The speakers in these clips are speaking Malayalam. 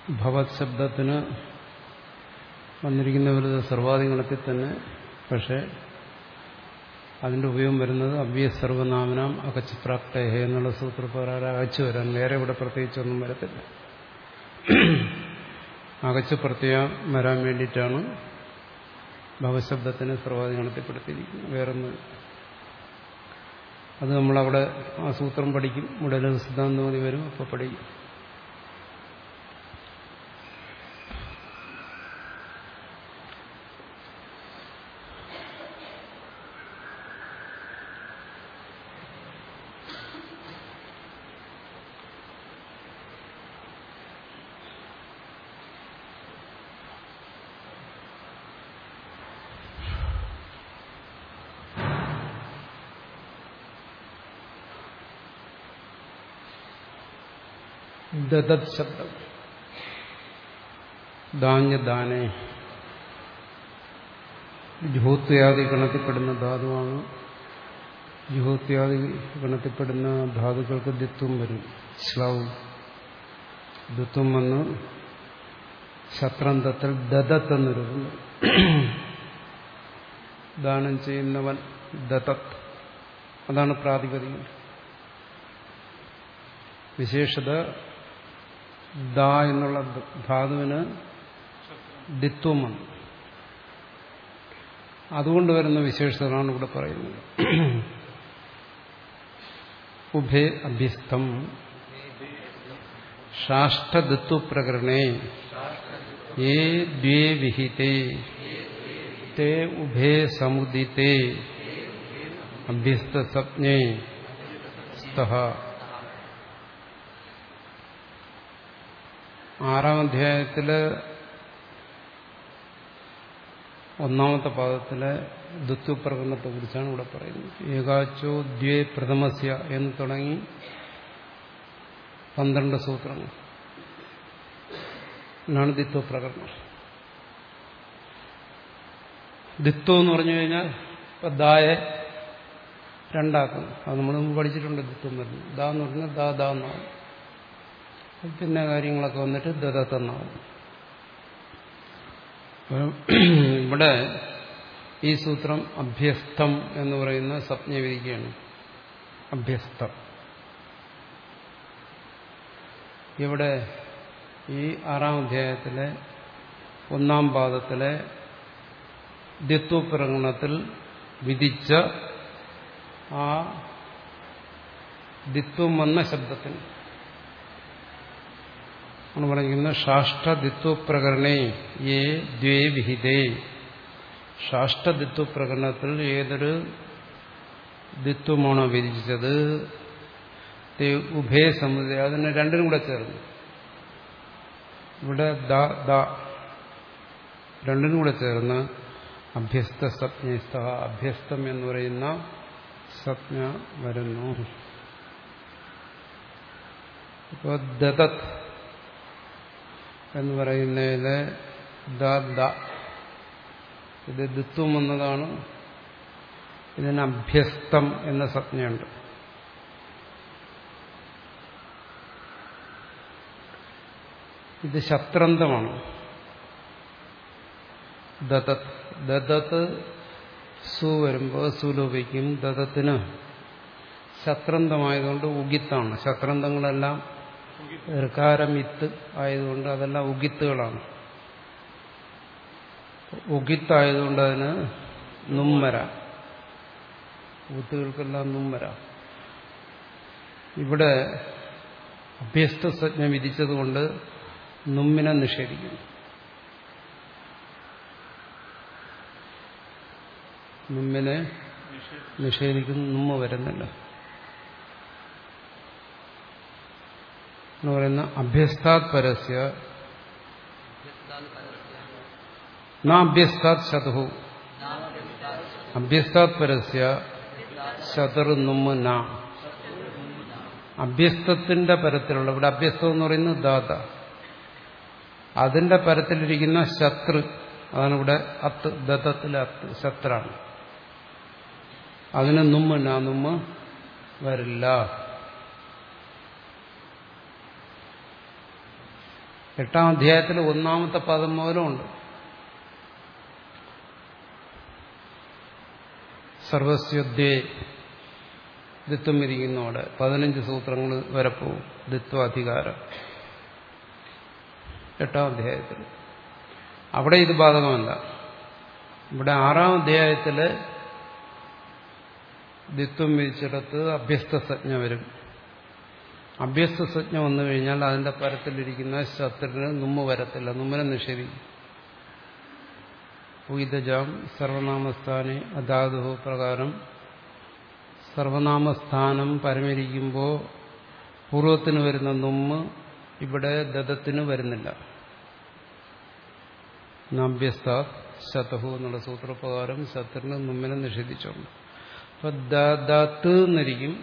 ഭവത് ശബ്ദത്തിന് വന്നിരിക്കുന്ന ഒരു സർവാധിഗണത്തിൽ തന്നെ പക്ഷേ അതിന്റെ ഉപയോഗം വരുന്നത് അവ്യ സർവനാമനാം അകച്ച് പ്രാപ്തേഹ എന്നുള്ള സൂത്രപ്രകാരം അകച്ചു വരാൻ വേറെ ഇവിടെ പ്രത്യേകിച്ചൊന്നും വരത്തില്ല അകച്ച് പ്രത്യേകം വരാൻ വേണ്ടിയിട്ടാണ് ഭവശബ്ദത്തിന് സർവാധിഗണത്തിൽപ്പെടുത്തിയിരിക്കുന്നത് വേറൊന്നും അത് നമ്മളവിടെ ആ സൂത്രം പഠിക്കും ഉടനെ സിദ്ധാന്തമതി വരും അപ്പോൾ പഠിക്കും ദദത് ശബ്ദം ദാന്യദാനെ ജുഹോത്യാദി ഗണത്തിൽപ്പെടുന്ന ധാതുവാണ് ജുഹോത്യാദി ഗണത്തിൽപ്പെടുന്ന ധാതുക്കൾക്ക് ദിത്വം വരും ശ്ലവും ദിത്വം വന്ന് ശത്രന്തത്തിൽ ദദത്ത് എന്നൊരു ദാനം ചെയ്യുന്നവൻ ദത്തത് അതാണ് പ്രാതിപതികം വിശേഷത ദ എന്നുള്ള ധാതുവിന് ദിത്വം വന്നു അതുകൊണ്ട് വരുന്ന വിശേഷതകളാണ് ഇവിടെ പറയുന്നത് ഉഭേ അഭ്യസ്തം ഷാഷ്ടദിത്വപ്രകരണേ ഏ ദ്വേ വിഹിതേ തേ ഉഭേ സമുദിതേ അഭ്യസ്തസപ്ഞേ സ്തഃ ആറാം അധ്യായത്തില് ഒന്നാമത്തെ പാദത്തിലെ ദുത്വപ്രകടനത്തെ കുറിച്ചാണ് ഇവിടെ പറയുന്നത് ഏകാച്ചോ ദ്വേ പ്രഥമസ്യ എന്ന് തുടങ്ങി പന്ത്രണ്ട് സൂത്രങ്ങൾ എന്നാണ് ദിത്വപ്രകടനം ദിത്വം എന്ന് പറഞ്ഞു കഴിഞ്ഞാൽ ഇപ്പൊ ദായെ രണ്ടാക്കുന്നു അത് നമ്മൾ മുമ്പ് പഠിച്ചിട്ടുണ്ട് ദിത്വം വരുന്നത് ദാ എന്ന് പറഞ്ഞാൽ ദാ ദാ എന്നാണ് പിന്നെ കാര്യങ്ങളൊക്കെ വന്നിട്ട് ദതത്തെന്നാവും ഇവിടെ ഈ സൂത്രം അഭ്യസ്തം എന്ന് പറയുന്ന സ്വപ്ന വിധിക്കുകയാണ് അഭ്യസ്തം ഇവിടെ ഈ ആറാം അധ്യായത്തിലെ ഒന്നാം പാദത്തിലെ ദിത്വപ്രകടനത്തിൽ വിധിച്ച ആ ദിത്വം വന്ന ശബ്ദത്തിന് ആണ് പറയുന്നത് ഷാഷ്ടദിത്വപ്രകരണേ ഏ ദ്വേ വിഹിതേ ഷാഷ്ടദിത്വപ്രകരണത്തിൽ ഏതൊരു ദിത്വമാണോ വിധിച്ചത് ഉഭയ സമുദയ അതിന് രണ്ടിനും കൂടെ ചേർന്നു ഇവിടെ ദ ദ രണ്ടിനും കൂടെ ചേർന്ന് അഭ്യസ്ത സപ്ഞസ്ത അഭ്യസ്തം എന്ന് പറയുന്ന സപ്ഞ വരുന്നു ഇപ്പോൾ ദതത് എന്ന് പറയുന്നതില് ദ ദ ഇത് ദിത്വം എന്നതാണ് ഇതിന് അഭ്യസ്തം എന്ന സംജ്ഞയുണ്ട് ഇത് ശത്രന്തമാണ് ദതത് ദതത്ത് സു വരുമ്പോൾ സുലോപിക്കും ദതത്തിന് ശത്രന്തമായതുകൊണ്ട് ഉഗിത്താണ് ശത്രന്തങ്ങളെല്ലാം ഋകാരം ഇത്ത് ആയതുകൊണ്ട് അതെല്ലാം ഉഗിത്തുകളാണ് ഉഗിത്തായതുകൊണ്ട് അതിന് നുമ്മര ഊത്തുകൾക്കെല്ലാം നുമ്മര ഇവിടെ അഭ്യസ്ത സജ്ഞ വിധിച്ചതുകൊണ്ട് നുമ്മിനെ നിഷേധിക്കുന്നു നുമ്മിനെ നിഷേധിക്കുന്നു നുമ്മ വരുന്നില്ല എന്ന് പറയുന്ന അഭ്യസ്താത് പരസ്യ നാഭ്യസ്താത് ശതു അഭ്യസ്താത് പരസ്യ ശതുർ നുമ്മ ന അഭ്യസ്തത്തിന്റെ പരത്തിലുള്ള ഇവിടെ അഭ്യസ്തം എന്ന് പറയുന്നത് ദാത അതിന്റെ പരത്തിലിരിക്കുന്ന ശത്രു അതാണ് ഇവിടെ അത്ത് ദത്തത്തിലെ അത്ത് ശത്രാണ് അതിന് നുമ്മ നാ നുമ്മ വരില്ല എട്ടാം അധ്യായത്തിൽ ഒന്നാമത്തെ പദം മുതലും ഉണ്ട് സർവസ്വദ്വേ ദിത്വം ഇരിക്കുന്നവിടെ പതിനഞ്ച് സൂത്രങ്ങൾ വരെ പോവും ദിത്വാധികാരം എട്ടാം അധ്യായത്തിൽ അവിടെ ഇത് ബാധകമല്ല ഇവിടെ ആറാം അധ്യായത്തില് ദിത്വം വിധിച്ചിടത്ത് അഭ്യസ്തസജ്ഞ വരും അഭ്യസ്തസജ്ഞ വന്നു കഴിഞ്ഞാൽ അതിന്റെ പരത്തിലിരിക്കുന്ന ശത്രുവിന് നുമ്മ വരത്തില്ല നുമ്മനെ നിഷേധിക്കും ഉയിതജാം സർവനാമസ്ഥാനെ അധാതു പ്രകാരം സർവനാമസ്ഥാനം പരമിരിക്കുമ്പോൾ പൂർവത്തിന് വരുന്ന നുമ്മ് ഇവിടെ ദത്തത്തിന് വരുന്നില്ല നാഭ്യസ്ഥ ശതഹു എന്നുള്ള സൂത്രപ്രകാരം ശത്രുവിന് നുമ്മിനെ നിഷേധിച്ചുണ്ട് അപ്പൊ ദത്ത് എന്നിരിക്കും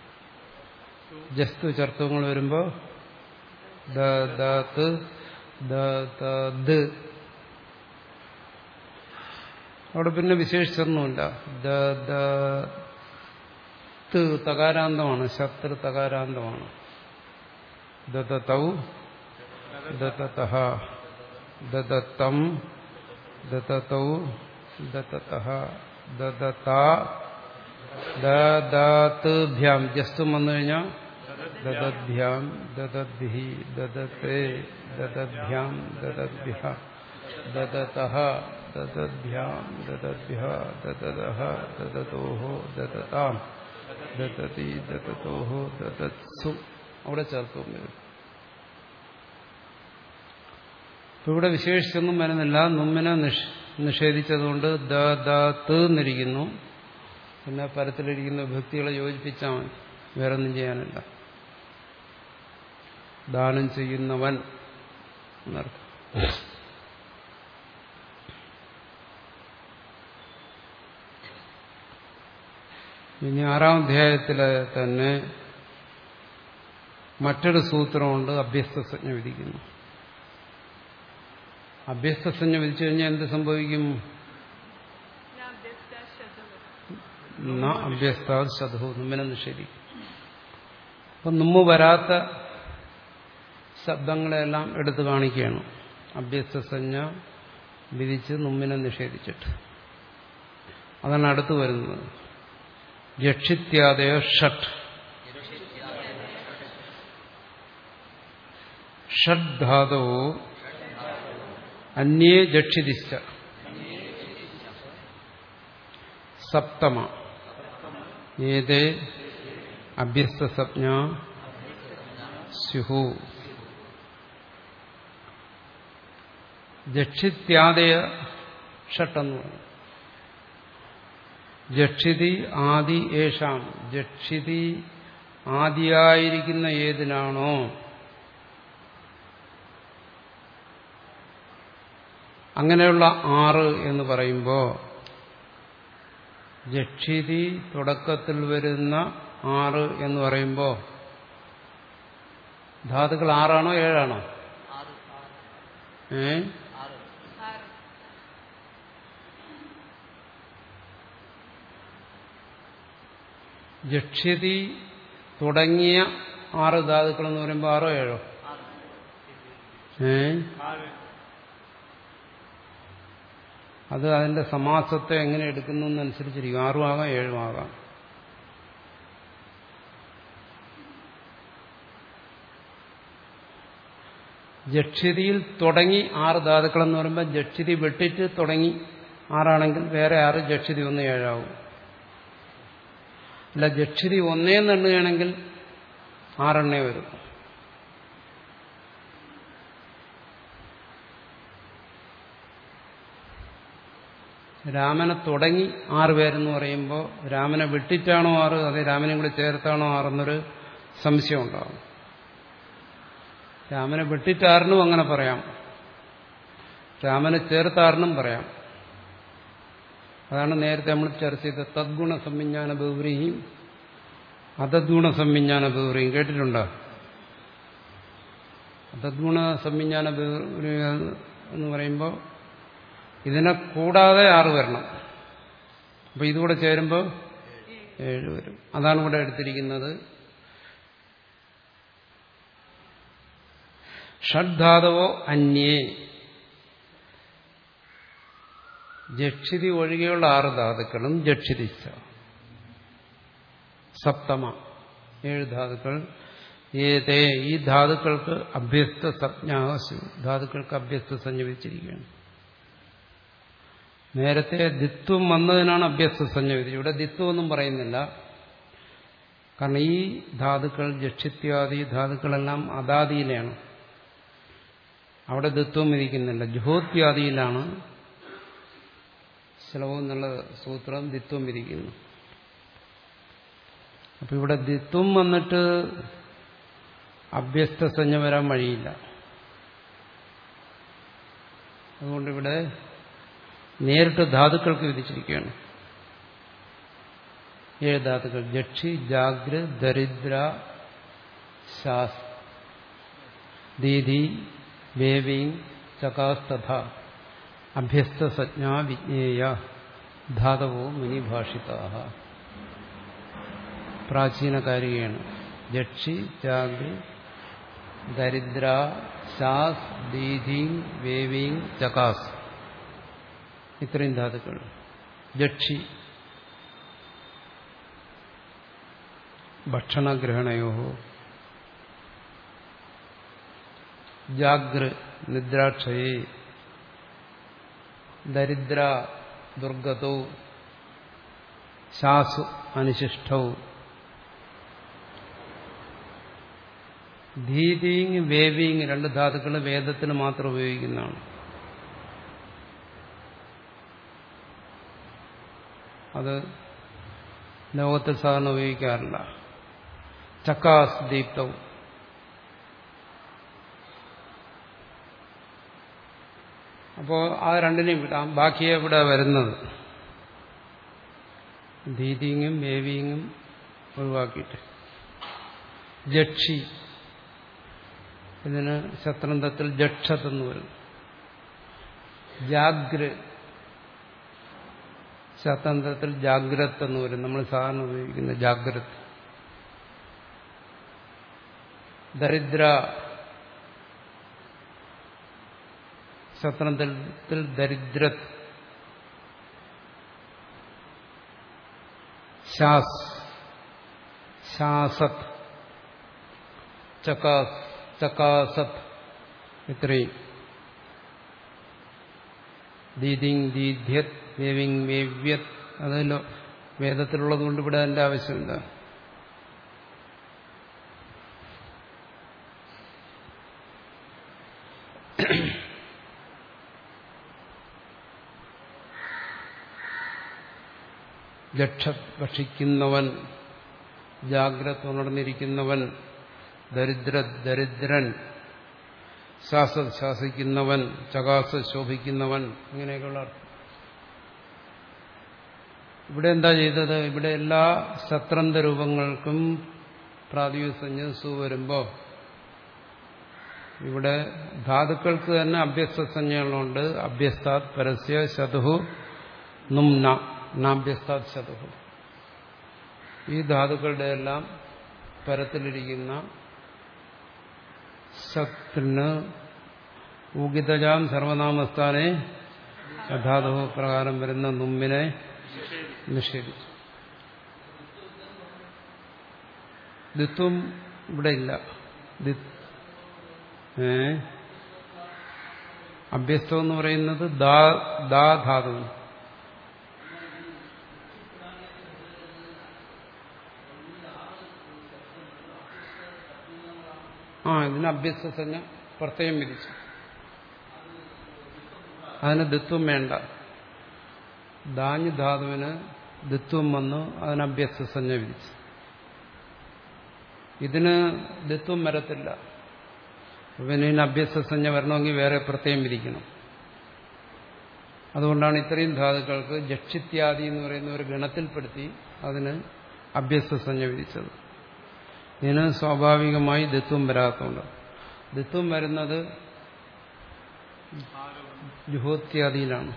ജസ്തു ചർത്തങ്ങൾ വരുമ്പോ ദത്ത് ദ അവിടെ പിന്നെ വിശേഷിച്ചൊന്നുമില്ല ദത്ത് തകാരാന്തമാണ് ശത്രു തകാരാന്തമാണ് ദത്തൗ ദത്തതഃ ദത്തം ദത്തൗ ദത്തതഃ ദത്ത ദാത്ഭ്യാം ജസ്തും വന്നു കഴിഞ്ഞാൽ ദദഭ്യാം ദദദ്ഭി ദദത്തെ ദദഭ്യാം ദദദ്ഭ്യ ദദതഃ ദദഭ്യാം ദദഭ്യ ദദതഃ ദദതോഹോ ദദതാം ദദതി ദദതോഹോ ദദത്സു അവിടെ ചേർത്തും വരും ഇവിടെ വിശേഷിച്ചൊന്നും വരുന്നില്ല നുമ്മിനെ നിഷേധിച്ചതുകൊണ്ട് ദ ദത്ത് എന്നിരിക്കുന്നു പിന്നെ പരത്തിലിരിക്കുന്ന ഭക്തികളെ യോജിപ്പിച്ചാൽ മതി വേറെ ഒന്നും ചെയ്യാനില്ല ദാനം ചെയ്യുന്നവൻ എന്നർത്ഥം ഇനി ആറാം അധ്യായത്തിലെ തന്നെ മറ്റൊരു സൂത്രമുണ്ട് അഭ്യസ്തസജ്ഞ വിധിക്കുന്നു അഭ്യസ്തസഞ്ജ വിധിച്ചു കഴിഞ്ഞാൽ എന്ത് സംഭവിക്കും അഭ്യസ്ത ശതഹു നുമ്മിനെ നിഷേധിക്കും അപ്പൊ നുമ്മ് വരാത്ത ശബ്ദങ്ങളെല്ലാം എടുത്തു കാണിക്കുകയാണ് അഭ്യസ്തസഞ്ജ വിധിച്ച് നുമ്മിനെ നിഷേധിച്ചിട്ട് അതാണ് അടുത്ത് വരുന്നത് ജക്ഷിത്യാദയ ഷട്ട് ഷഡ് ധാതോ അന്യേ ജക്ഷിതിശ്ച സപ്തമ ഏതേ അഭ്യസ്തസജ്ഞ സ്യുഹു ജക്ഷിത്യാദയ ഷട്ടെന്ന് പറയും ജക്ഷിതി ആദി ഏഷാം ജക്ഷിതി ആദിയായിരിക്കുന്ന ഏതിനാണോ അങ്ങനെയുള്ള ആറ് എന്ന് പറയുമ്പോൾ ജക്ഷിതി തുടക്കത്തിൽ വരുന്ന ആറ് എന്ന് പറയുമ്പോൾ ധാതുക്കൾ ആറാണോ ഏഴാണോ ഏ ജക്ഷ്യതി തുടങ്ങിയ ആറ് ധാതുക്കൾ എന്ന് പറയുമ്പോൾ ആറോ ഏഴോ ഏ അത് അതിന്റെ സമാസത്തെ എങ്ങനെ എടുക്കുന്നു എന്നനുസരിച്ചിരിക്കും ആറും ആകാം ഏഴും ആകാം ജക്ഷിതിയിൽ തുടങ്ങി ആറ് ധാതുക്കൾ എന്ന് പറയുമ്പോൾ ജക്ഷിതി വെട്ടിട്ട് തുടങ്ങി ആറാണെങ്കിൽ വേറെ ആറ് ജക്ഷിതി ഒന്ന് ഏഴാവും അല്ല ജക്ഷിതി ഒന്നേന്ന് എണ്ണുകയാണെങ്കിൽ ആറെണ്ണേ വരും രാമനെ തുടങ്ങി ആറ് പേരെന്ന് പറയുമ്പോൾ രാമനെ വിട്ടിട്ടാണോ ആറ് അതെ രാമനെ കൂടി ചേർത്താണോ ആറെന്നൊരു സംശയം ഉണ്ടാകും രാമനെ വിട്ടിട്ടാറിനും അങ്ങനെ പറയാം രാമനെ ചേർത്താറിനും പറയാം അതാണ് നേരത്തെ നമ്മൾ ചർച്ച ചെയ്ത തദ്ഗുണ സംവിജ്ഞാന ബഹുവ്രീഹിയും അതദ്ഗുണ സംവിജ്ഞാന ബഹുവ്രീയും കേട്ടിട്ടുണ്ടോ അതദ്ഗുണ സംവിജ്ഞാന ബഹുവ്രീ എന്ന് പറയുമ്പോൾ ഇതിനെ കൂടാതെ ആറ് വരണം അപ്പൊ ഇതുകൂടെ ചേരുമ്പോൾ ഏഴ് വരും അതാണ് ഇവിടെ എടുത്തിരിക്കുന്നത് ഷഡ്ധാതവോ അന്യേ ജക്ഷിതി ഒഴികെയുള്ള ആറ് ധാതുക്കളും ജക്ഷിതിച്ച സപ്തമ ഏഴ് ധാതുക്കൾ ഏതേ ഈ ധാതുക്കൾക്ക് അഭ്യസ്ത സജ്ഞാസു ധാതുക്കൾക്ക് അഭ്യസ്ത സഞ്ജവിച്ചിരിക്കുകയാണ് നേരത്തെ ദിത്വം വന്നതിനാണ് അഭ്യസ്ത സഞ്ജവിച്ചത് ഇവിടെ ദിത്വം ഒന്നും പറയുന്നില്ല കാരണം ഈ ധാതുക്കൾ ജക്ഷിത്യാദി ധാതുക്കളെല്ലാം അദാദിയിലാണ് അവിടെ ദിത്വം വിധിക്കുന്നില്ല ജുഹോത്യാദിയിലാണ് ശ്ലവം എന്നുള്ള സൂത്രം ദിത്വം വിധിക്കുന്നു അപ്പൊ ഇവിടെ ദിത്വം വന്നിട്ട് അഭ്യസ്ത സഞ്ജ വരാൻ വഴിയില്ല അതുകൊണ്ട് ഇവിടെ നേരിട്ട് ധാതുക്കൾക്ക് വിധിച്ചിരിക്കുകയാണ് ഏഴ് ധാതുക്കൾ ജക്ഷി ജാഗ്ര ദരിദ്ര ശാസ് ദീതി വേവിങ് ചകാസ്തഥ അഭ്യസ്ത സജ്ഞാ വിജ്ഞേയ ധാതവോ മുനിഭാഷിത പ്രാചീനകാരികയാണ് ജക്ഷി ജാഗ്ര ദരിദ്ര ശാസ് ദീതി വേവിങ് ചകാസ് ഇത്രയും ധാതുക്കൾ ജക്ഷി ഭക്ഷണഗ്രഹണയോ ജാഗ്ര നിദ്രാക്ഷയേ ദരിദ്ര ദുർഗതോ ശാസു അനിശിഷ്ടൗ ധീതിങ് വേവിങ് രണ്ട് ധാതുക്കൾ വേദത്തിന് മാത്രം ഉപയോഗിക്കുന്നതാണ് അത് ലോകത്തിൽ സാധാരണ ഉപയോഗിക്കാറില്ല ചക്കാസ് ദീപ്തവും അപ്പോൾ ആ രണ്ടിനെയും വിടാം ബാക്കിയെ ഇവിടെ വരുന്നത് ദീതിങ്ങും വേവിങ്ങും ഒഴിവാക്കിയിട്ട് ജക്ഷി ഇതിന് ശത്രന്തത്തിൽ ജക്ഷത്ത് എന്ന് വരും ജാഗ്ര ശതന്ത്രത്തിൽ ജാഗ്രത് എന്ന് വരും നമ്മൾ സാധാരണ ഉപയോഗിക്കുന്ന ജാഗ്രത് ദരിദ്ര ശതന്ത്രത്തിൽ ദരിദ്രത് ശാസ് ശാസത് ചക്കാസ് ചക്കാസത് ഇത്രയും ദീദിങ് ദീധ്യത് വേവിങ് വേവ്യത് അതല്ലോ വേദത്തിലുള്ളത് കൊണ്ട് ഇവിടെ അതിന്റെ ആവശ്യമില്ല ലക്ഷ ഭക്ഷിക്കുന്നവൻ ജാഗ്രത ഉണർന്നിരിക്കുന്നവൻ ദരിദ്ര ദരിദ്രൻ ശ്വാസ ശ്വാസിക്കുന്നവൻ ചകാസ ശോഭിക്കുന്നവൻ ഇങ്ങനെയൊക്കെയുള്ള അർത്ഥം ഇവിടെ എന്താ ചെയ്തത് ഇവിടെ എല്ലാ ശത്രന്ത രൂപങ്ങൾക്കും പ്രാതിസഞ്ജ സു വരുമ്പോൾ ഇവിടെ ധാതുക്കൾക്ക് തന്നെ അഭ്യസ്ത സംജ്ഞകളുണ്ട് അഭ്യസ്താത് പരസ്യ ശതുഹു നും നാഭ്യസ്താത് ശതുഹു ഈ ധാതുക്കളുടെ എല്ലാം പരത്തിലിരിക്കുന്ന സത്തിന് ഊകിതജാം സർവനാമസ്ഥാനെ യഥാതു പ്രകാരം വരുന്ന നുമ്മിനെ നിഷേധിച്ചു ദിത്വം ഇവിടെ ഇല്ല ഏ അഭ്യസ്തം എന്ന് പറയുന്നത് ദാ ധാതു ആ ഇതിന് അഭ്യസ്തസഞ്ജ പ്രത്യേകം വിധിച്ചു അതിന് ദിത്വം വേണ്ട ദാഞ്ഞ് ധാതുവിന് ദിത്വം വന്നു അതിന് അഭ്യസ്തസഞ്ജ വിധിച്ചു ഇതിന് ദിത്വം വരത്തില്ല പിന്നെ ഇതിന് അഭ്യസ്തസഞ്ജ വരണമെങ്കിൽ വേറെ പ്രത്യേകം വിധിക്കണം അതുകൊണ്ടാണ് ഇത്രയും ധാതുക്കൾക്ക് ജക്ഷിത്യാദി എന്ന് പറയുന്ന ഒരു ഗണത്തിൽപ്പെടുത്തി അതിന് അഭ്യസ്തസഞ്ജ വിധിച്ചത് ഇതിന് സ്വാഭാവികമായി ദിത്വം വരാത്തതുണ്ട് ദിത്വം വരുന്നത് ജുഹോത്യാദിയിലാണ്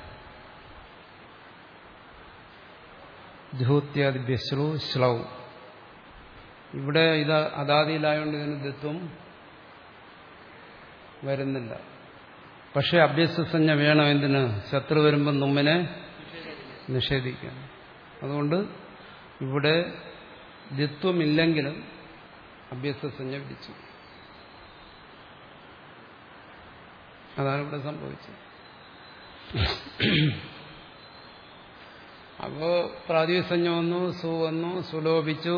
ജുഹോത്യാദി ബെസ്ലു ശ്ലൗ ഇവിടെ ഇത് അദാദിയിലായതുകൊണ്ട് ഇതിന് ദിത്വം വരുന്നില്ല പക്ഷെ അഭ്യസസഞ്ജ വേണം എന്തിന് ശത്രു വരുമ്പോൾ നുമ്മിനെ നിഷേധിക്കാൻ അതുകൊണ്ട് ഇവിടെ ദ്വിത്വമില്ലെങ്കിലും അഭ്യസസഞ്ജ വിധിച്ചു അതാണ് ഇവിടെ സംഭവിച്ചത് അപ്പോ പ്രാതിസഞ്ജ വന്നു സു വന്നു സുലോഭിച്ചു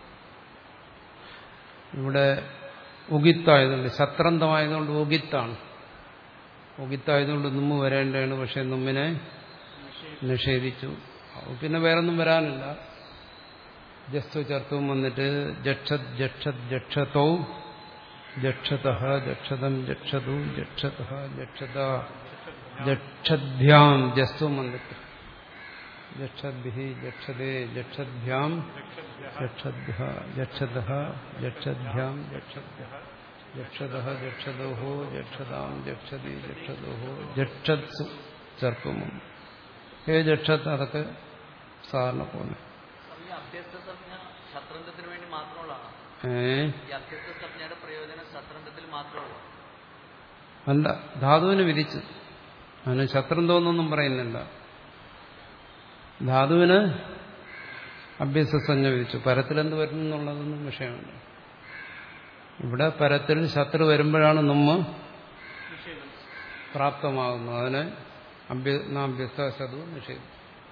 ഇവിടെ ഉഗിത്തായതുകൊണ്ട് ശത്രന്തമായതുകൊണ്ട് ഉഗിത്താണ് ഉഗിത്തായതുകൊണ്ട് നുമ്മ് വരേണ്ടതാണ് പക്ഷെ നുമ്മിനെ നിഷേധിച്ചു അപ്പൊ പിന്നെ വേറൊന്നും വരാനില്ല ജസ്തു ചർത്തും വന്നിട്ട് ജക്ഷത് ജക്ഷത് ജക്ഷതൗ ജക്ഷത ജക്ഷതം ജക്ഷതു ജക്ഷത ജക്ഷത ജക്ഷദ്ഭ്യാം ജസ്തു വന്നിട്ട് ജക്ഷദ്ഭി ജക്ഷതേ ജക്ഷദ്ഭ്യാം ജക്ഷദ്ഭ്യ ജക്ഷത ജക്ഷദ്ഭ്യാം ജക്ഷദ്ഭ്യ ജക്ഷത ജക്ഷതോഹോ ജക്ഷതാം ജക്ഷതി ജക്ഷതോഹോ ജക്ഷത്സു ചെറുപ്പം ഹേ ജക്ഷത്ത് അതൊക്കെ സാധാരണ പോലെ ഈ അഭ്യസ്ത സംജ്ഞ ശത്രന്തത്തിന് വേണ്ടി മാത്രമുള്ളതാണ് ഏ ഈ അഭ്യസ്ത സംജ്ഞയുടെ പ്രയോജനം ശത്രന്തത്തിൽ മാത്രമുള്ളൂ അല്ല ധാതുവിന് വിധിച്ചു അതിന് ശത്രുന്തോന്നൊന്നും പറയുന്നില്ല ധാതുവിന് അഭ്യസസഞ്ജ വിധിച്ചു പരത്തിലെന്ത് വരുന്നു എന്നുള്ളതൊന്നും വിഷയമില്ല ഇവിടെ പരത്തിൽ ശത്രു വരുമ്പോഴാണ് നമ്മ പ്രാപ്തമാകുന്നത് അതിന് അഭ്യസ്തതു നിഷേധിച്ചു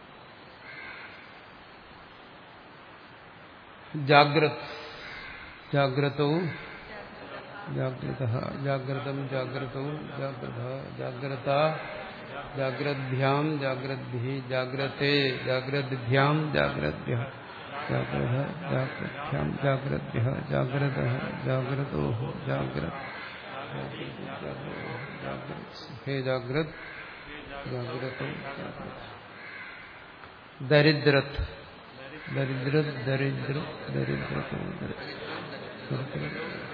ജാഗ്രത് ജാഗ്രതവും ജാഗ്രത ജാഗ്രതം ജാഗ്രതവും ജാഗ്രത ജാഗ്രത ജാഗ്രദ്ഭ്യാം ജാഗ്രദ്ഭി ജാഗ്രത്തെ ജാഗ്രദ്ഭ്യാം ജാഗ്രദ്ഭ്യ ജാഗ്രത ജാഗ്രദ്ഭ്യാം ജാഗ്രദ്ഭ്യ ജാഗ്രത ജാഗ്രതോ ജാഗ്രത് ഹേ ജാഗ്രത് ജാഗ്രതോ ദരിദ്രത് ദരിദ്രത് ദരിദ്ര ദരിദ്രതോ ദരിദ്ര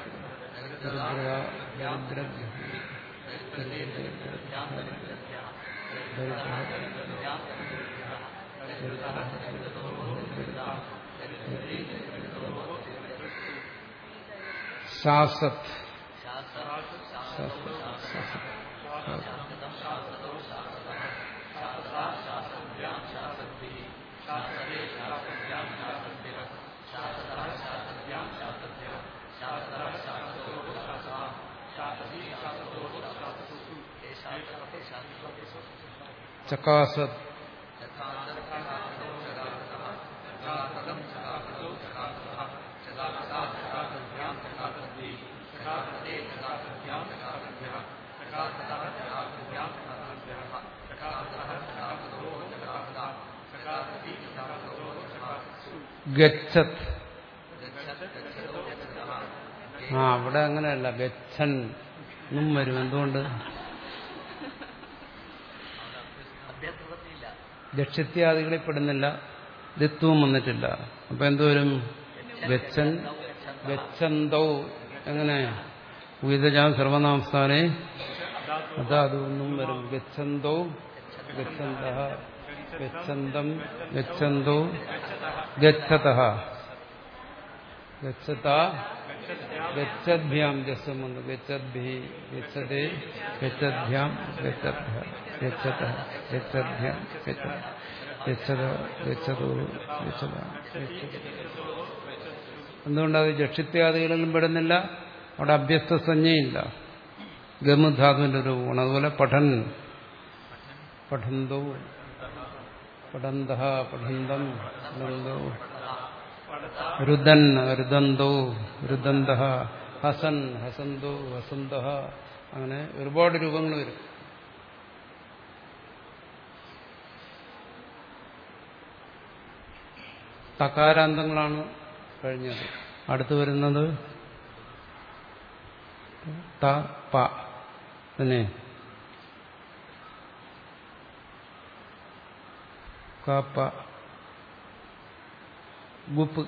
ശാസത് ചകാസത് ഗച്ഛത് ആ അവിടെ അങ്ങനെയല്ല ഗച്ഛൻ എന്നും വരും എന്തുകൊണ്ട് അഭ്യസ്തത്തില്ല ലക്ഷ്യത്യാദികളിൽ പെടുന്നില്ല ദിത്വം വന്നിട്ടില്ല അപ്പൊ എന്തുവരും ഗച്ഛൻ ഗച്ഛന്തൗ എങ്ങനെ ഉയതജാ സർവനാമസ്ഥാനെ അതാതൊന്നും വരും ഗച്ഛന്തോ ഗച്ഛന്ത ഗച്ഛന്തം ഗച്ഛന്തോ ഗച്ഛത ഗച്ഛത ഗച്ഛദ്ഭ്യാം ജസ്സം വന്നു ഗച്ഛദ്ഭി ഗച്ഛതേ ഗച്ഛദ്ഭ്യാം ഗച്ഛദ്ഭ്യ ഗച്ഛത ഗച്ഛദ്ഭ്യാം ഗച്ഛത ഗച്ഛത ഗച്ഛതോ ഗച്ഛത എന്തുകൊണ്ടത് ജക്ഷിത്യാദികളിലും പെടുന്നില്ല അവിടെ അഭ്യസ്ത സംജ്ഞയില്ല ഗമധാതുവിന്റെ രൂപമാണ് അതുപോലെ പഠൻ പഠന്തോ പഠന്ത പഠന്തം പഠന്തോ രുദൻ രുദന്തോ രുദന്ത ഹസൻ ഹസന്തോ ഹസന്ത അങ്ങനെ ഒരുപാട് രൂപങ്ങൾ വരും തകാരാന്തങ്ങളാണ് കഴിഞ്ഞത് അടുത്ത് വരുന്നത് ത പ തന്നെ കാപ്പ ഗുപ്പ്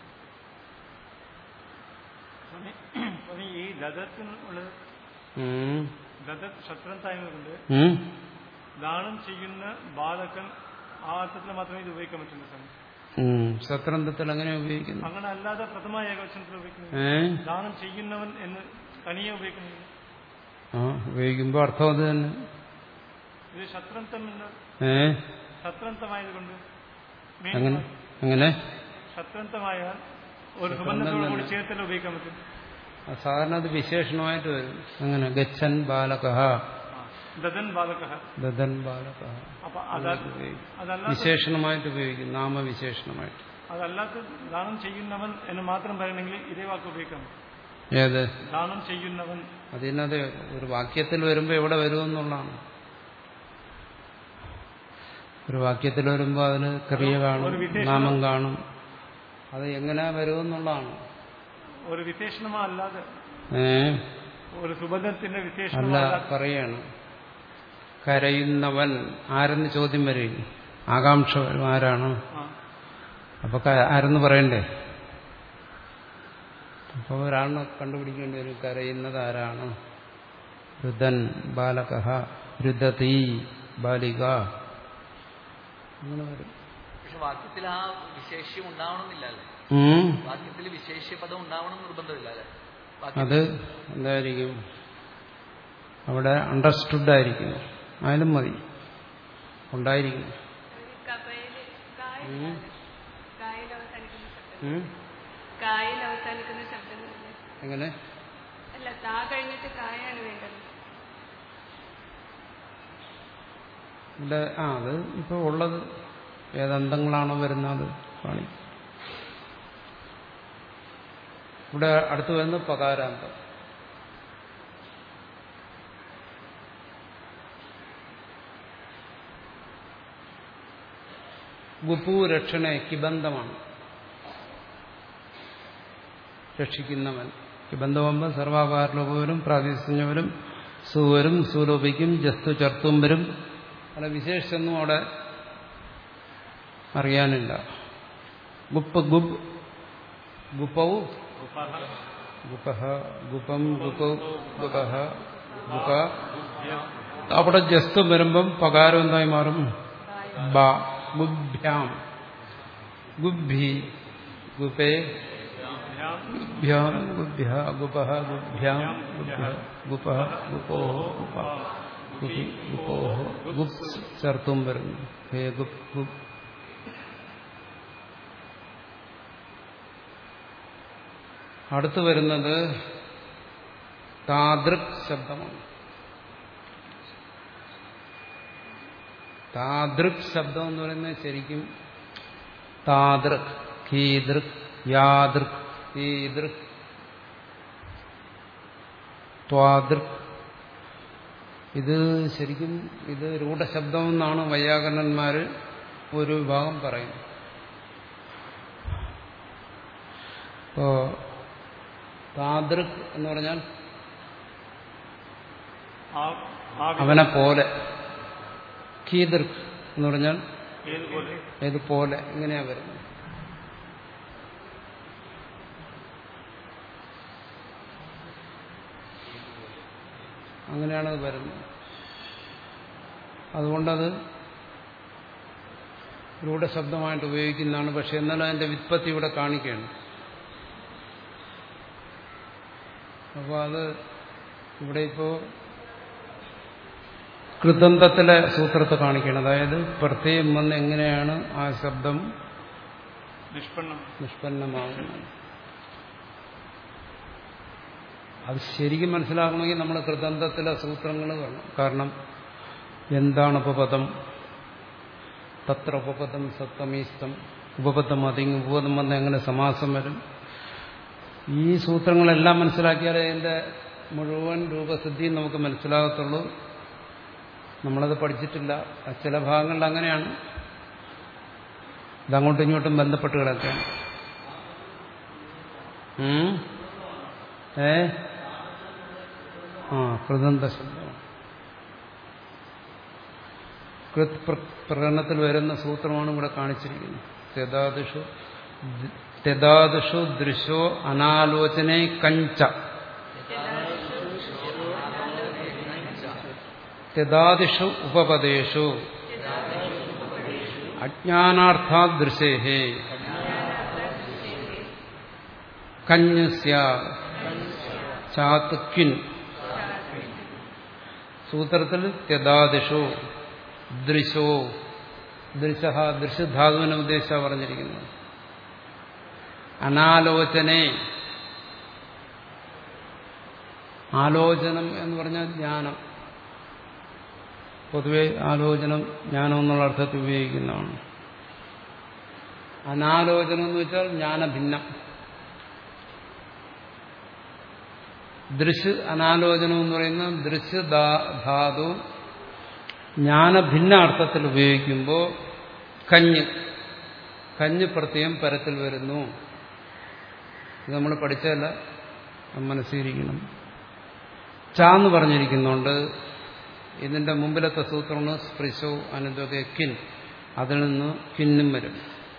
സ്വാമി സ്വാമി ഈ ദദത്തിനുള്ളത് ഉം. ദദത്ത് ശത്രുത്തായതുകൊണ്ട് ഉം. ദാനം ചെയ്യുന്ന ബാലകൻ ആ അർത്ഥത്തിൽ മാത്രമേ ഇത് ഉപയോഗിക്കാൻ പറ്റുള്ളൂ സ്വാമി ഉം. സത്രന്തത്തിൽ അങ്ങനെ ഉപയോഗിക്കുന്നു അങ്ങനെ അല്ലാതെ പ്രഥമ ഏകവചനത്തിൽ ഉപയോഗിക്കുന്നത് ഏ ദാനം ചെയ്യുന്നവൻ എന്ന് തനിയെ ഉപയോഗിക്കുന്നത് ആ ഉപയോഗിക്കുമ്പോൾ അർത്ഥം അത് തന്നെ ഇത് ശത്രന്തം എന്ന് ഏ ശത്രന്തമായതുകൊണ്ട് main അങ്ങനെ അങ്ങനെ ശത്രന്തമായാൽ ഒരു സുബന്ധത്തോടു കൂടി ചേർത്തല്ല ഉപയോഗിക്കാൻ പറ്റും ആ, സാധാരണ അത് വിശേഷണമായിട്ട് വരും അങ്ങനെ ഗച്ഛൻ ബാലകഹ ആ. ദദൻ ബാലക ദദൻ ബാലകഹ അപ്പൊ അത് അതല്ലാത്ത വിശേഷണമായിട്ട് ഉപയോഗിക്കും നാമവിശേഷണമായിട്ട് അതല്ലാത്ത ദാനം ചെയ്യുന്നവൻ എന്ന് മാത്രം പറയണമെങ്കിൽ ഇതേ വാക്ക് ഉപയോഗിക്കാം ഏത് ദാനം ചെയ്യുന്നവൻ അതിനത് ഒരു വാക്യത്തിൽ വരുമ്പോൾ എവിടെ വരുമെന്നുള്ളതാണ് ഒരു വാക്യത്തിൽ വരുമ്പോൾ അതിന് ക്രിയ കാണും ഒരു വിശേഷണം. നാമം കാണും അത് എങ്ങനെ വരുമെന്നുള്ളതാണ് ഒരു വിശേഷണമോ അല്ലാതെ ഏ ഒരു സുബന്ധത്തിന്റെ അല്ല വിശേഷണമോ അല്ലാതെ പറയാണ് കരയുന്നവൻ ആരെന്ന് ചോദ്യം വരും ആകാംക്ഷ വരും ആരാണ് ആ. അപ്പൊ ക- ആരെന്ന് പറയണ്ടേ അപ്പൊ ഒരാളിനെ കണ്ടുപിടിക്കേണ്ടി വരും കരയുന്നത് ആരാണ് രുദൻ ബാലകഹ രുദതി ബാലിക അങ്ങനെ വരും പക്ഷെ വാക്യത്തിൽ ആ വിശേഷ്യം ഉണ്ടാവണമെന്നില്ല അല്ലേ ഉം. വാക്യത്തിൽ വിശേഷ്യ പദം ഉണ്ടാവണം നിർബന്ധമില്ല അല്ലേ അത് എന്തായിരിക്കും അവിടെ അണ്ടർസ്റ്റുഡ് ആയിരിക്കും ആയാലും മതി ഉണ്ടായിരിക്കും കപയില് കായൽ ഉം. കായൽ അവസാനിക്കുന്ന ശബ്ദം ഉം. കായൽ അവസാനിക്കുന്ന ശബ്ദങ്ങളില്ലേ എങ്ങനെ അല്ല താ കഴിഞ്ഞിട്ട് കായാണ് വേണ്ടത് ഇവിടെ ആ അത് ഇപ്പൊ ഉള്ളത് ഏതന്തങ്ങളാണോ വരുന്നത് കാണിക്കും ഇവിടെ അടുത്ത് വരുന്നത് പകാരാന്തം ഗുപു രക്ഷണ കിബന്ധമാണ് രക്ഷിക്കുന്നവൻ കിബന്ധമാകുമ്പോൾ സർവാകാരലോപവരും പ്രാതിസഞ്ജവരും സുവരും സുലോപിക്കും ജസ്തു ചർത്തും വരും അല്ല വിശേഷിച്ചൊന്നും അവിടെ അറിയാനില്ല ഗുപ്പ് ഗുബ് ഗുപ്പവും ഉപാഹ, ഗുപഹ ഗുപം ഗുപൗ ഗുപഹ ഗുപ അവിടെ ജസ്തു വരുമ്പം പകാരം എന്തായി മാറും ബ ഗുഭ്യാം ഗുഭി ഗുപേ ഭ്യാം, ഗുഭ്യാം ഗുഭ്യ ഗുപഹ ഗുഭ്യാം ഗുഭ്യ ഗുപഹ ഗുപോ ഗുപ ഗുപി ഗുപോ ഗുപ് ചേർത്തും വരുന്നു ഹേ ഗുപ് ഗുപ് അടുത്ത് വരുന്നത് താദൃക് ശബ്ദമാണ് താദൃക് ശബ്ദം എന്ന് പറയുന്നത് ശരിക്കും താദൃക് കീദൃക് യാദൃക് ഈദൃക് ത്വാദൃക് ഇത് ശരിക്കും ഇത് രൂഢശബ്ദം എന്നാണ് വൈയാകരണന്മാർ ഒരു വിഭാഗം പറയുന്നത് ഇപ്പോ താദൃക് എന്ന് പറഞ്ഞാൽ ആ- ആ വി- അവനെ പോലെ കീദൃക് എന്ന് പറഞ്ഞാൽ ഏതുപോലെ ഏതുപോലെ ഇങ്ങനെയാ വരുന്നത് അങ്ങനെയാണ് അത് വരുന്നത് അതുകൊണ്ടത് രൂഢശബ്ദമായിട്ട് ഉപയോഗിക്കുന്നതാണ് പക്ഷെ എന്നാലും അതിന്റെ വിത്പത്തി ഇവിടെ കാണിക്കുകയാണ് അപ്പോൾ അത് ഇവിടെ ഇപ്പോൾ കൃതന്തത്തിലെ സൂത്രത്തെ കാണിക്കണം അതായത് പ്രത്യേകം വന്ന് എങ്ങനെയാണ് ആ ശബ്ദം നിഷ്പന്നം നിഷ്പന്നമാകുന്നത് അത് ശരിക്കും മനസ്സിലാക്കണമെങ്കിൽ നമ്മൾ കൃതന്തത്തിലെ സൂത്രങ്ങൾ വേണം കാരണം എന്താണ് ഉപപദം തത്ര ഉപപദം സപ്തമീസ്തം ഉപപദം അതിങ് ഉപപദം വന്ന് എങ്ങനെ സമാസം വരും ഈ സൂത്രങ്ങളെല്ലാം മനസ്സിലാക്കിയാലേ അതിൻ്റെ മുഴുവൻ രൂപസിദ്ധി നമുക്ക് മനസ്സിലാകത്തുള്ളൂ നമ്മളത് പഠിച്ചിട്ടില്ല ആ ചില ഭാഗങ്ങളിൽ അങ്ങനെയാണ് ഇതങ്ങോട്ടും ഇങ്ങോട്ടും ബന്ധപ്പെട്ട് കിടക്കുകയാണ് ഉം? ഏ ആ കൃതന്ത ശബ്ദം കൃത് പ്ര- പ്രകടനത്തിൽ വരുന്ന സൂത്രമാണ് ഇവിടെ കാണിച്ചിരിക്കുന്നത് തെതാദിഷു തെതാദിഷു ദൃശോ അനാലോചനെ കഞ്ച തെതാദിഷു ഉപപദേഷു അജ്ഞാനാർത്ഥാദൃശേ കഞ്ഞ് സ്യാത് ചാത്ത് ക്വിൻ സൂത്രത്തിൽ ത്യദാദിഷോ ദൃശോ ദൃശ ദൃശ്യധാതുവിനെ ഉദ്ദേശിച്ച പറഞ്ഞിരിക്കുന്നത് അനാലോചനെ ആലോചനം എന്ന് പറഞ്ഞാൽ ജ്ഞാനം പൊതുവെ ആലോചനം ജ്ഞാനം എന്നുള്ള അർത്ഥത്തിൽ ഉപയോഗിക്കുന്നതാണ് അനാലോചനം എന്ന് വെച്ചാൽ ജ്ഞാനഭിന്നം ദൃശ് അനാലോചനം എന്ന് പറയുന്ന ദൃശ്യ ധാതു ജ്ഞാനഭിന്ന അർത്ഥത്തിൽ ഉപയോഗിക്കുമ്പോൾ കഞ്ഞ് കഞ്ഞ് പ്രത്യേകം പരത്തിൽ വരുന്നു ഇത് നമ്മൾ പഠിച്ചതല്ല അത് മനസ്സിരിക്കണം ചാന്ന് പറഞ്ഞിരിക്കുന്നുണ്ട് ഇതിന്റെ മുമ്പിലത്തെ സൂത്രമാണ് സ്പൃശോ അനന്തൊക്കെ കിൻ അതിൽ നിന്ന് കിന്നും വരും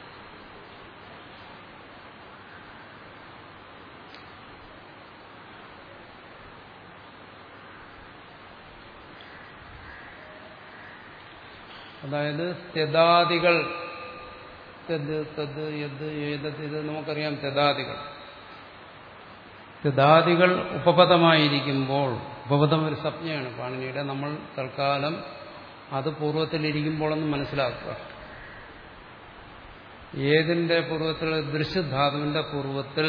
അതായത് തെദാദികൾ തെത് തത് യത് ഏതത് ഇത് നമുക്കറിയാം തെദാദികൾ തെദാദികൾ ഉപപദമായിരിക്കുമ്പോൾ ഉപപദം ഒരു സംജ്ഞയാണ് പാണിനിയുടെ നമ്മൾ തൽക്കാലം അത് പൂർവ്വത്തിലിരിക്കുമ്പോഴൊന്ന് മനസ്സിലാക്കുക ഏതിന്റെ പൂർവ്വത്തിൽ ദൃശ്യധാതുവിന്റെ പൂർവ്വത്തിൽ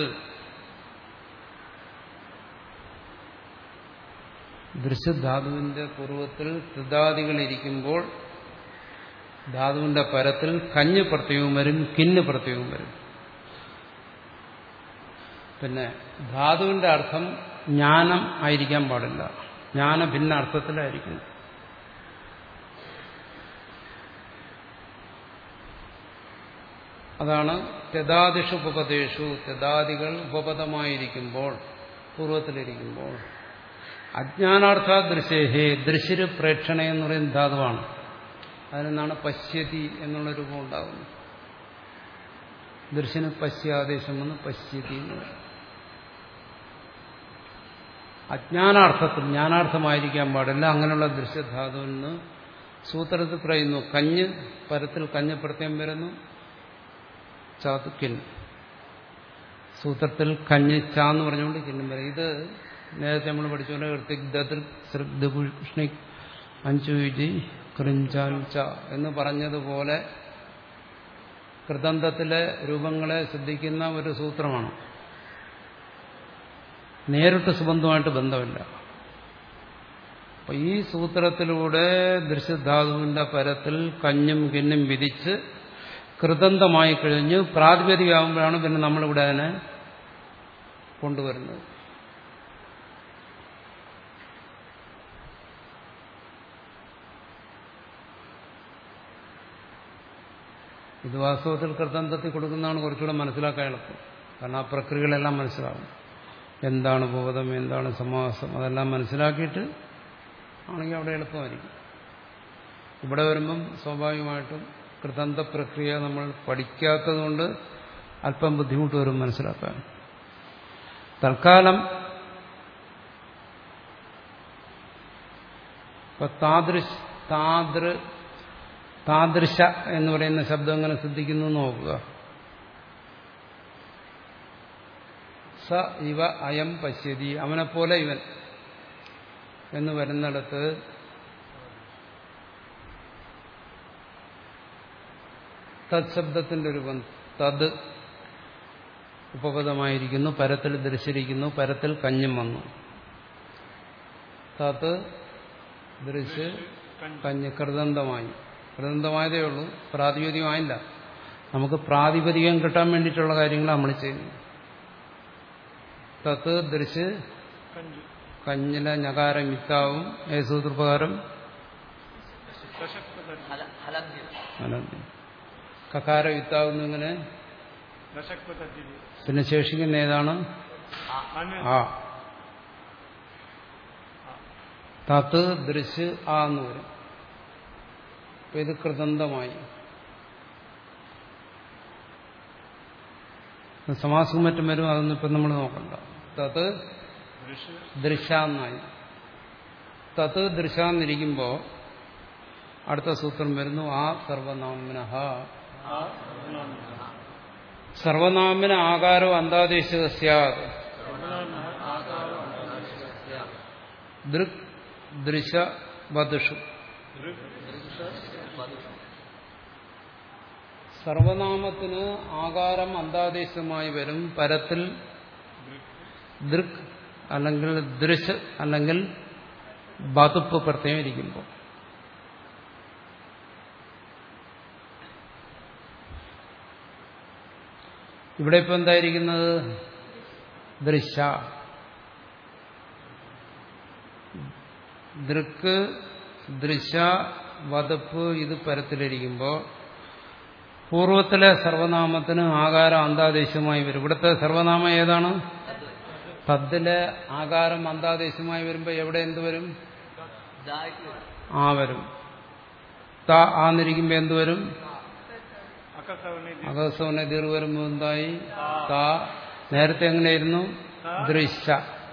ദൃശ്യധാതുവിന്റെ പൂർവ്വത്തിൽ ത്രിതാദികളിരിക്കുമ്പോൾ ധാതുവിന്റെ പരത്തിൽ കഞ്ഞ് പ്രത്യവും വരും കിന്ന് പ്രത്യവും വരും പിന്നെ ധാതുവിന്റെ അർത്ഥം ജ്ഞാനം ആയിരിക്കാൻ പാടില്ല ജ്ഞാന ഭിന്ന അർത്ഥത്തിലായിരിക്കും അതാണ് തെതാദിഷു ഉപപദേശു തെതാദികൾ ഉപപദമായിരിക്കുമ്പോൾ പൂർവ്വത്തിലിരിക്കുമ്പോൾ അജ്ഞാനാർത്ഥ ദൃശ്യേഹേ ദൃശ്യര് പ്രേക്ഷണ എന്ന് പറയുന്ന ധാതുവാണ് അതിൽ നിന്നാണ് പശ്യതി എന്നുള്ള രൂപം ഉണ്ടാകുന്നത് ദൃശ്യന് പശ്യാദേശം വന്ന് പശ്യതി എന്ന് പറയും അജ്ഞാനാർത്ഥത്തിൽ ജ്ഞാനാർത്ഥമായിരിക്കാൻ പാടില്ല അങ്ങനെയുള്ള ദൃശ്യധാതുവിൽ നിന്ന് സൂത്രത്തിൽ പറയുന്നു കഞ്ഞ് പരത്തിൽ കഞ്ഞ് പ്രത്യം വരുന്നു ചാത്ത് കിൻ സൂത്രത്തിൽ കഞ്ഞ് ചാന്ന് പറഞ്ഞുകൊണ്ട് കിന്നും വരും ഇത് നേരത്തെ നമ്മൾ പഠിച്ച പോലെ ഋത്തിക് അഞ്ചുജി കൃഞ്ചാൻ ച എന്ന് പറഞ്ഞതുപോലെ കൃതന്തത്തിലെ രൂപങ്ങളെ ശ്രദ്ധിക്കുന്ന ഒരു സൂത്രമാണ് നേരിട്ട് സുബന്ധമായിട്ട് ബന്ധമില്ല അപ്പൊ ഈ സൂത്രത്തിലൂടെ ദൃശ്യധാതുവിന്റെ പരത്തിൽ കഞ്ഞും കിന്നും വിധിച്ച് കൃതന്തമായി കഴിഞ്ഞ് പ്രാതിപതികമാകുമ്പോഴാണ് പിന്നെ നമ്മളിവിടെ അതിനെ കൊണ്ടുവരുന്നത് ഇത് വാസ്തവത്തിൽ കൃതന്തത്തിൽ കൊടുക്കുന്നതാണ് കുറച്ചുകൂടെ മനസ്സിലാക്കാൻ എളുപ്പം കാരണം ആ പ്രക്രിയകളെല്ലാം മനസ്സിലാവും എന്താണ് ബോധം എന്താണ് സമാസം അതെല്ലാം മനസ്സിലാക്കിയിട്ട് ആണെങ്കിൽ അവിടെ എളുപ്പമായിരിക്കും ഇവിടെ വരുമ്പം സ്വാഭാവികമായിട്ടും കൃതന്ത പ്രക്രിയ നമ്മൾ പഠിക്കാത്തതുകൊണ്ട് അല്പം ബുദ്ധിമുട്ട് വരും മനസ്സിലാക്കാൻ തൽക്കാലം ഇപ്പൊ താദൃശ് താതൃ താദൃശ എന്ന് പറയുന്ന ശബ്ദം എങ്ങനെ ശ്രദ്ധിക്കുന്നു നോക്കുക സ ഇവ അയം പശ്യതി അവനെപ്പോലെ ഇവൻ എന്ന് വരുന്നിടത്ത് തത് ശബ്ദത്തിന്റെ രൂപം തത് ഉപപദമായിരിക്കുന്നു പരത്തിൽ ദൃശ്യരിക്കുന്നു പരത്തിൽ കഞ്ഞും വന്നു തത് ദൃശ്യ കഞ്ഞ് കൃതന്തമായി കൃതന്തമായതേ ഉള്ളൂ പ്രാതിപതികമായില്ല നമുക്ക് പ്രാതിപതികം കിട്ടാൻ വേണ്ടിയിട്ടുള്ള കാര്യങ്ങൾ നമ്മൾ ചെയ്യുന്നു തത്ത് ദൃശ് കഞ്ചു കഞ്ഞിലെ ഞകാരം മിത്താവും ഏ സൂത്രപ്രകാരം ദശക്പതി ഹല ഹലന്ത്യം അനന്തി. കകാര വിത്താവുന്നു ഇങ്ങനെ ദശക്പതി പിന്നെ ശേഷിക്കുന്ന ഏതാണ് അന് ആ തത്ത് ദൃശ് ആ എന്ന് വരും അപ്പൊ ഇത് കൃതന്തമായി സമാസവും മറ്റും വരും അതൊന്നും ഇപ്പം നമ്മൾ നോക്കണ്ട തത്ത് ദൃശ്യ ദൃശാന്നായി തത്ത് ദൃശാന്നിരിക്കുമ്പോൾ അടുത്ത സൂത്രം വരുന്നു ആ സർവനാമന സർവനാമന ആകാരോ അന്താദേശിക സ്യാത് ദൃക് ദൃശ വധുഷു സർവനാമത്തിന് ആകാരം അന്താദേശമായി വരും പരത്തിൽ ദൃക് അല്ലെങ്കിൽ ദൃശ് അല്ലെങ്കിൽ ബതുപ്പ് പ്രത്യേകം ഇരിക്കുമ്പോൾ ഇവിടെ ഇപ്പൊ എന്തായിരിക്കുന്നത് ദൃശ ദൃക്ക് ദൃശ വതപ്പ് ഇത് പരത്തിലിരിക്കുമ്പോൾ പൂർവത്തിലെ സർവനാമത്തിന് ആകാരം അന്താദേശമായി വരും ഇവിടുത്തെ സർവനാമം ഏതാണ് തദ്ദിലെ ആകാരം അന്താദേശമായി വരുമ്പോൾ എവിടെ എന്ത് വരും ദായ്ക്ക് വരും. ആ വരും ത ആന്നിരിക്കുമ്പോൾ എന്ത് വരും അക്കസവനെ അകസ്വന ദീർ വരുമ്പോൾ എന്തായി താ നേരത്തെ എങ്ങനെയായിരുന്നു ദൃശ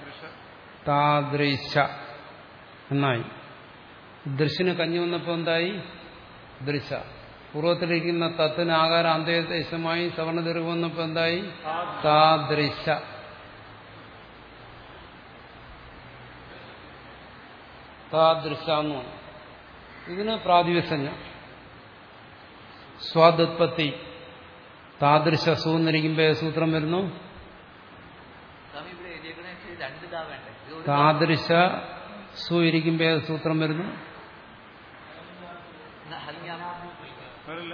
താദൃശ എന്നായി ദൃശ്യന് കഞ്ഞി വന്നപ്പോൾ എന്തായി ദൃശ പൂർവ്വത്തിലിരിക്കുന്ന തത്തിന് ആകാരം അന്തേദേശമായി സവർണ ദീർഘ വന്നപ്പോൾ എന്തായി താദൃശ താദൃശ എന്ന് പറഞ്ഞു ഇതിന് പ്രാതിവസഞ്ജ സ്വാദുത്പത്തി താദൃശ സൂന്നിരിക്കുമ്പോൾ സൂത്രം വരുന്നു സ്വാമി ഇവിടെ എഴുതിയേക്കണ രണ്ട് ദാ വേണ്ടേ ഇത് ഒരു താദൃശ സു ഇരിക്കുമ്പോൾ സൂത്രം വരുന്നു ദാ ഹൽങ്യാമ വരില്ല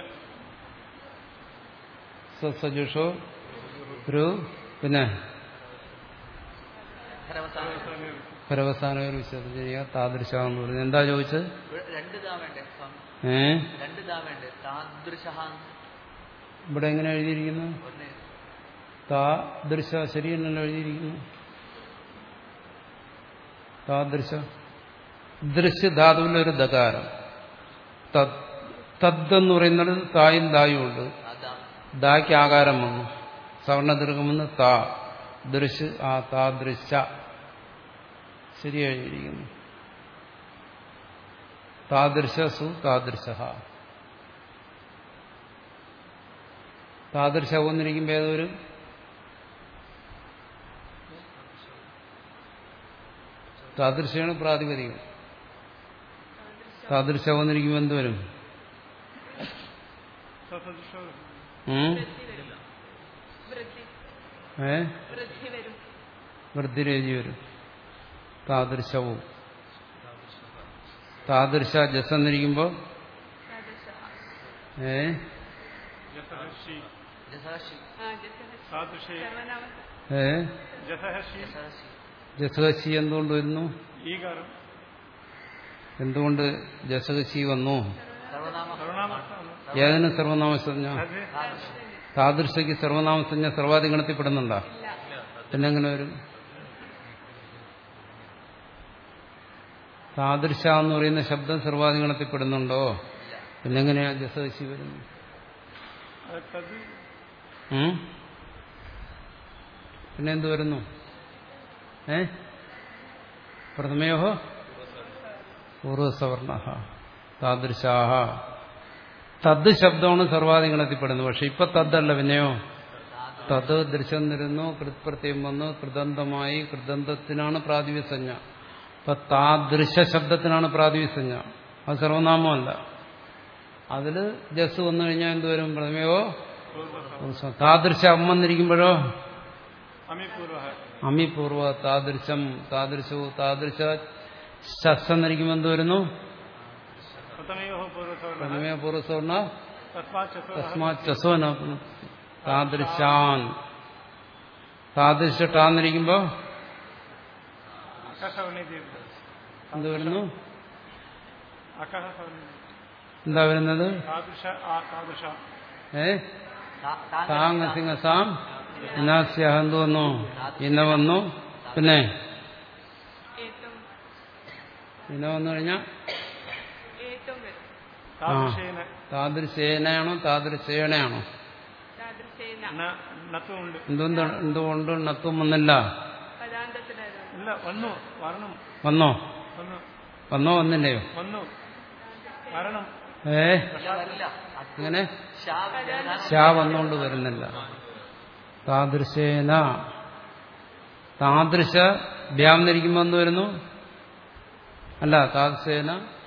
സജുഷോ ഒരു പിന്നെ ഖരവസാനം പരവസാന ഒരു വിശദം ചെയ്യുക താദൃശ എന്ന് പറഞ്ഞു എന്താ ചോദിച്ചത് ഇവിടെ രണ്ട് ദാ വേണ്ടേ സ്വാമി ഏ രണ്ട് ദാ വേണ്ടേ താദൃശ ഇവിടെ എങ്ങനെ എഴുതിയിരിക്കുന്നു ഒന്ന് താദൃശ ശരിയല്ലല്ലോ എഴുതിയിരിക്കുന്നു താദൃശ ദൃശ്യ ധാതുവിലൊരു ദകാരം തദ് തദ്ദെന്ന് പറയുന്നത് തായും ദായും ഉണ്ട് അതാ ദാക്ക് ആകാരം വന്നു സവർണദീർഘം വന്ന് താ ദൃശ് ആ താദൃശ ശരിയായിരിക്കുന്നു താദൃശ സു താദൃശ താദൃശ വന്നിരിക്കുമ്പോൾ ഏതൊരു താദൃശയാണ് പ്രാതിപതികം താദൃശ വന്നിരിക്കുമ്പോൾ എന്ത് വരും സസദൃശോ ഉം? വൃദ്ധി വരും വൃദ്ധി ഏ വൃദ്ധി വരും വൃദ്ധിരേജി വരും താദൃശവും താദൃശ ജസ് എന്നിരിക്കുമ്പോൾ താദൃശഃ. ഏ ജസഹർഷി ജസഹർഷി ആ, ജസഹ. സാദൃശേ സർവനാമ ഏ ജസഹർഷി ജസഹർഷി ജസഹശി എന്തുകൊണ്ട് വരുന്നു ഈകാരം എന്തുകൊണ്ട് ജസഹശി വന്നു സർവനാമ സർവനാമസ്ഥാനം ഏതിന് സർവനാമസഞ്ജ അതെ താദൃശ താദൃശയ്ക്ക് സർവനാമസഞ്ജ സർവാധിഗണത്തിൽപ്പെടുന്നുണ്ടോ ഇല്ല പിന്നെങ്ങനെ വരും താദൃശ എന്ന് പറയുന്ന ശബ്ദം സർവാധിഗണത്തിൽപ്പെടുന്നുണ്ടോ പിന്നെങ്ങനെയാ ജസഹശി വരുന്നു അത് തത് ഉം? പിന്നെ എന്ത് വരുന്നു ഏ പ്രഥമയോ പൂർവസവർണ താദൃശാഹ തദ് ശബ്ദമാണ് സർവാധിഗണത്തിൽപ്പെടുന്നത് പക്ഷെ ഇപ്പൊ തദ്ദല്ല പിന്നെയോ തത് ദൃശ്യം നിരുന്നു കൃത്പ്രത്യം വന്നു കൃതന്തമായി കൃതന്തത്തിനാണ് പ്രാതിവിസഞ്ജ അപ്പൊ താദൃശ ശബ്ദത്തിനാണ് പ്രാതിവിസഞ്ജ അത് സർവനാമമല്ല അതില് ജസ് വന്നു കഴിഞ്ഞാൽ എന്തുവരും പ്രഥമയോ താദൃശ അമ്മന്നിരിക്കുമ്പോഴോ അമി പൂർവ അമി പൂർവ താദൃശം താദൃശവും താദൃശ ശസ് എന്നിരിക്കുമ്പോൾ എന്ത് വരുന്നു പ്രഥമയോ പൂർവസവർണ പ്രഥമയ പൂർവ്വസവർണ തസ്മാത് ചതുർ തസ്മാത് ചസോന താദൃശാൻ താദൃശ ടാന്നിരിക്കുമ്പോ അക്കസവർണി എന്ത് വരുന്നു അക്കസവർണി എന്താ വരുന്നത് താദൃശ ആ താദൃശ ഏ താങ് സിംഹസാം ഇനാസ്യ എന്ത് വന്നു ഇന്ന വന്നു പിന്നെ ഏറ്റവും ഇന്ന വന്നു കഴിഞ്ഞാൽ ഏറ്റവും വരും താദൃശേന താദൃശേനയാണോ താദൃശേണയാണോ താദൃശേന ന- നത്തുമുണ്ട് എന്തുകൊണ്ട് എന്തുകൊണ്ട് നത്വം വന്നില്ല പദാന്തത്തിലായിരുന്നു ഇല്ല വന്നു വരണം വന്നോ വന്നു വന്നോ വന്നില്ലയോ വന്നു വരണം ഏ വരില്ല ഇങ്ങനെ ഷാ വ്യവധാനം ശാ വന്നുകൊണ്ട് വരുന്നില്ല താദൃശേന താദൃശ വ്യാമന്നിരിക്കുമ്പോ എന്ത് വരുന്നു അല്ല താദൃശേന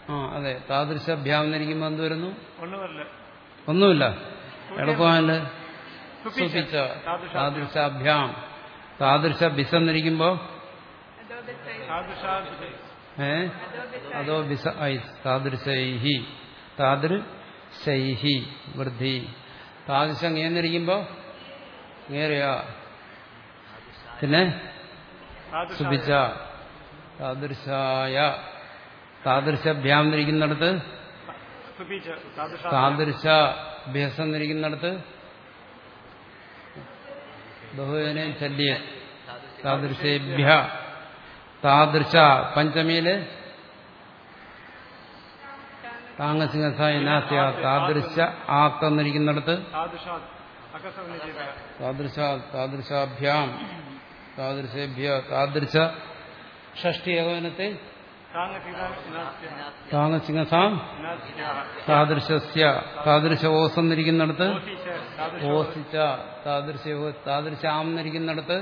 ആ അതെ താദൃശഭ്യാം എന്നിരിക്കുമ്പോൾ എന്ത് വരുന്നു ഒന്ന് വരില്ല ഒന്നുമില്ല എളുപ്പമല്ലേ സുപിച്ച സുപിച്ച താദൃശ താദൃശാഭ്യാം താദൃശ ബിസ് എന്നിരിക്കുമ്പോ അതോ ബിസൈ താദൃശാ ഏ അതോ ബിസൈ അതോ ബിസ ഐസ് താദൃശൈഹി താദൃശൈഹി വൃദ്ധി താദൃശം എന്നിരിക്കുമ്പോ നേരെയാ പിന്നെ സുപിച്ച താദൃശായ താദൃശഭ്യാം എന്നിരിക്കുന്നിടത്ത് സുപിച്ച താദൃശ താദൃശ ഭ്യസം എന്നിരിക്കുന്നിടത്ത് ബഹുവിനെ ചല്യ താദൃശേഭ്യ താദൃശ പഞ്ചമിയില് താങ്ങസിംഹസായ താദൃശ ആത്തെന്നിരിക്കുന്നിടത്ത് താദൃശാ അകസവനിജീവ താദൃശ താദൃശാഭ്യാം താദൃശേഭ്യ താദൃശ ഷഷ്ടി ഏകോപനത്തെ താങ്ങസിക താങ്ങസിംഹസാം താദൃശസ്യ താദൃശ ഓസ് എന്നിരിക്കുന്നിടത്ത് ഓസിച്ച താദൃശ താദൃശാം എന്നിരിക്കുന്നിടത്ത്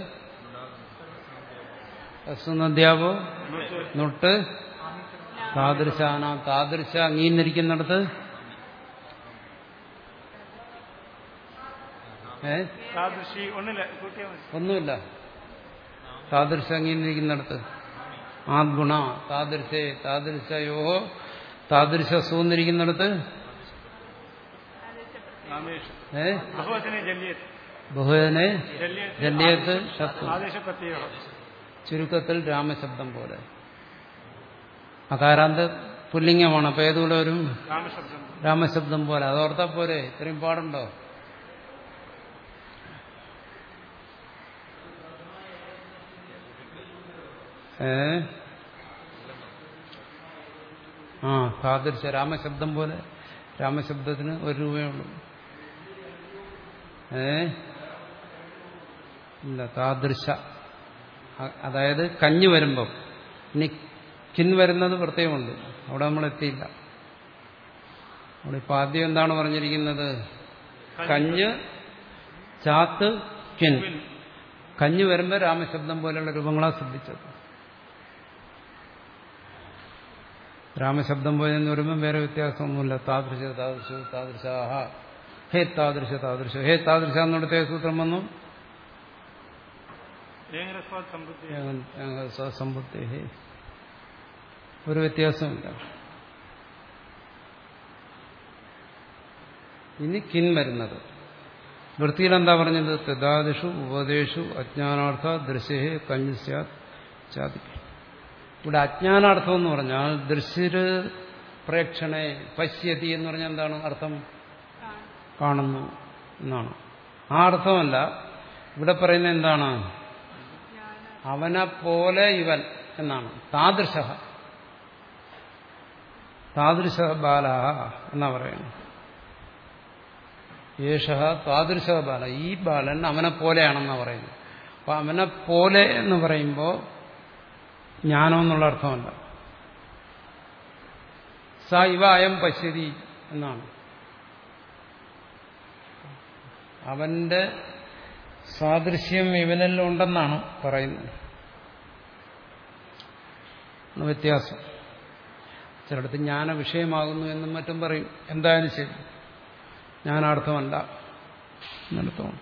അസുനദ്യാവോ നൊട്ട് താദൃശാന താദൃശ അംഗീകരിക്കുന്നിടത്ത് ഏ താദൃശി ഒന്നില്ല കൂട്ടിയാൽ മതി ഒന്നുമില്ല താദൃശ അംഗീകരിക്കുന്നിടത്ത് ആദ്ഗുണ താദൃശേ താദൃശയോ താദൃശ സൂന്നിരിക്കുന്നിടത്ത് നാമേഷ് ഏ ബഹുവചനെ ജല്യേത് ബഹുവിനെ ജല്യേത് ജല്യത്ത് ശത്രു ആദേശപ്രത്യയോ ചുരുക്കത്തിൽ രാമശബ്ദം പോലെ അകാരാന്ത പുല്ലിംഗമാണ് അപ്പൊ ഏതുകൂടെ വരും രാമശബ്ദം രാമശബ്ദം പോലെ അതോർത്താ പോരെ ഇത്രയും പാടുണ്ടോ ഏ ആ താദൃശ രാമശബ്ദം പോലെ രാമശബ്ദത്തിന് ഒരു രൂപയേ ഉള്ളൂ ഏ ഇല്ല താദൃശ അ- അതായത് കഞ്ഞ് വരുമ്പം ഇനി കിൻ വരുന്നത് പ്രത്യേകമുണ്ട് അവിടെ നമ്മൾ എത്തിയില്ല അവിടെ ഇപ്പൊ ആദ്യം എന്താണ് പറഞ്ഞിരിക്കുന്നത് കഞ്ഞ് ചാത്ത് കിൻ കഞ്ഞ് വരുമ്പോൾ രാമശബ്ദം പോലെയുള്ള രൂപങ്ങളാ ശ്രദ്ധിച്ചത് രാമശബ്ദം പോലെ എന്ന് പറയുമ്പോൾ വേറെ വ്യത്യാസമൊന്നുമില്ല താദൃശ താദൃശ താദൃശാഹ ഹേ താദൃശ താദൃശ ഹേ താദൃശ എന്നിടത്തെ സൂത്രം വന്നു ഏകരസ്വാദ് സമൃദ്ധി സമ്പത്തി ഹേ ഒരു വ്യത്യാസമില്ല ഇനി കിൻ വരുന്നത് വൃത്തിയിൽ എന്താ പറഞ്ഞത് തദാദിഷു ഉപദേശു അജ്ഞാനാർത്ഥ ദൃശ്യേ കഞ്ഞുസ്യാത് ചാതി ഇവിടെ അജ്ഞാനാർത്ഥം എന്ന് പറഞ്ഞാൽ ദൃശ്യര് പ്രേക്ഷണെ പശ്യതി എന്ന് പറഞ്ഞാൽ എന്താണ് അർത്ഥം കാണുന്നു എന്നാണ് ആ അർത്ഥമല്ല ഇവിടെ പറയുന്നത് എന്താണ് അവനെ പോലെ ഇവൻ എന്നാണ് താദൃശ താദൃശ ബാല എന്നാ പറയുന്നത് യേശ താദൃശ ബാല ഈ ബാലൻ അവനെ പോലെയാണെന്നാ പറയുന്നത് അപ്പൊ അവനെ പോലെ എന്ന് പറയുമ്പോൾ ജ്ഞാനം എന്നുള്ള അർത്ഥമല്ല സ ഇവ അയം പശ്യതി എന്നാണ് അവന്റെ സാദൃശ്യം ഇവനെല്ലാം ഉണ്ടെന്നാണ് പറയുന്നത് ആണ് വ്യത്യാസം ചിലടത്ത് ജ്ഞാന വിഷയമാകുന്നു എന്നും മറ്റും പറയും എന്തായാലും ശരി ജ്ഞാനാർത്ഥമല്ല എന്നർത്ഥമാണ്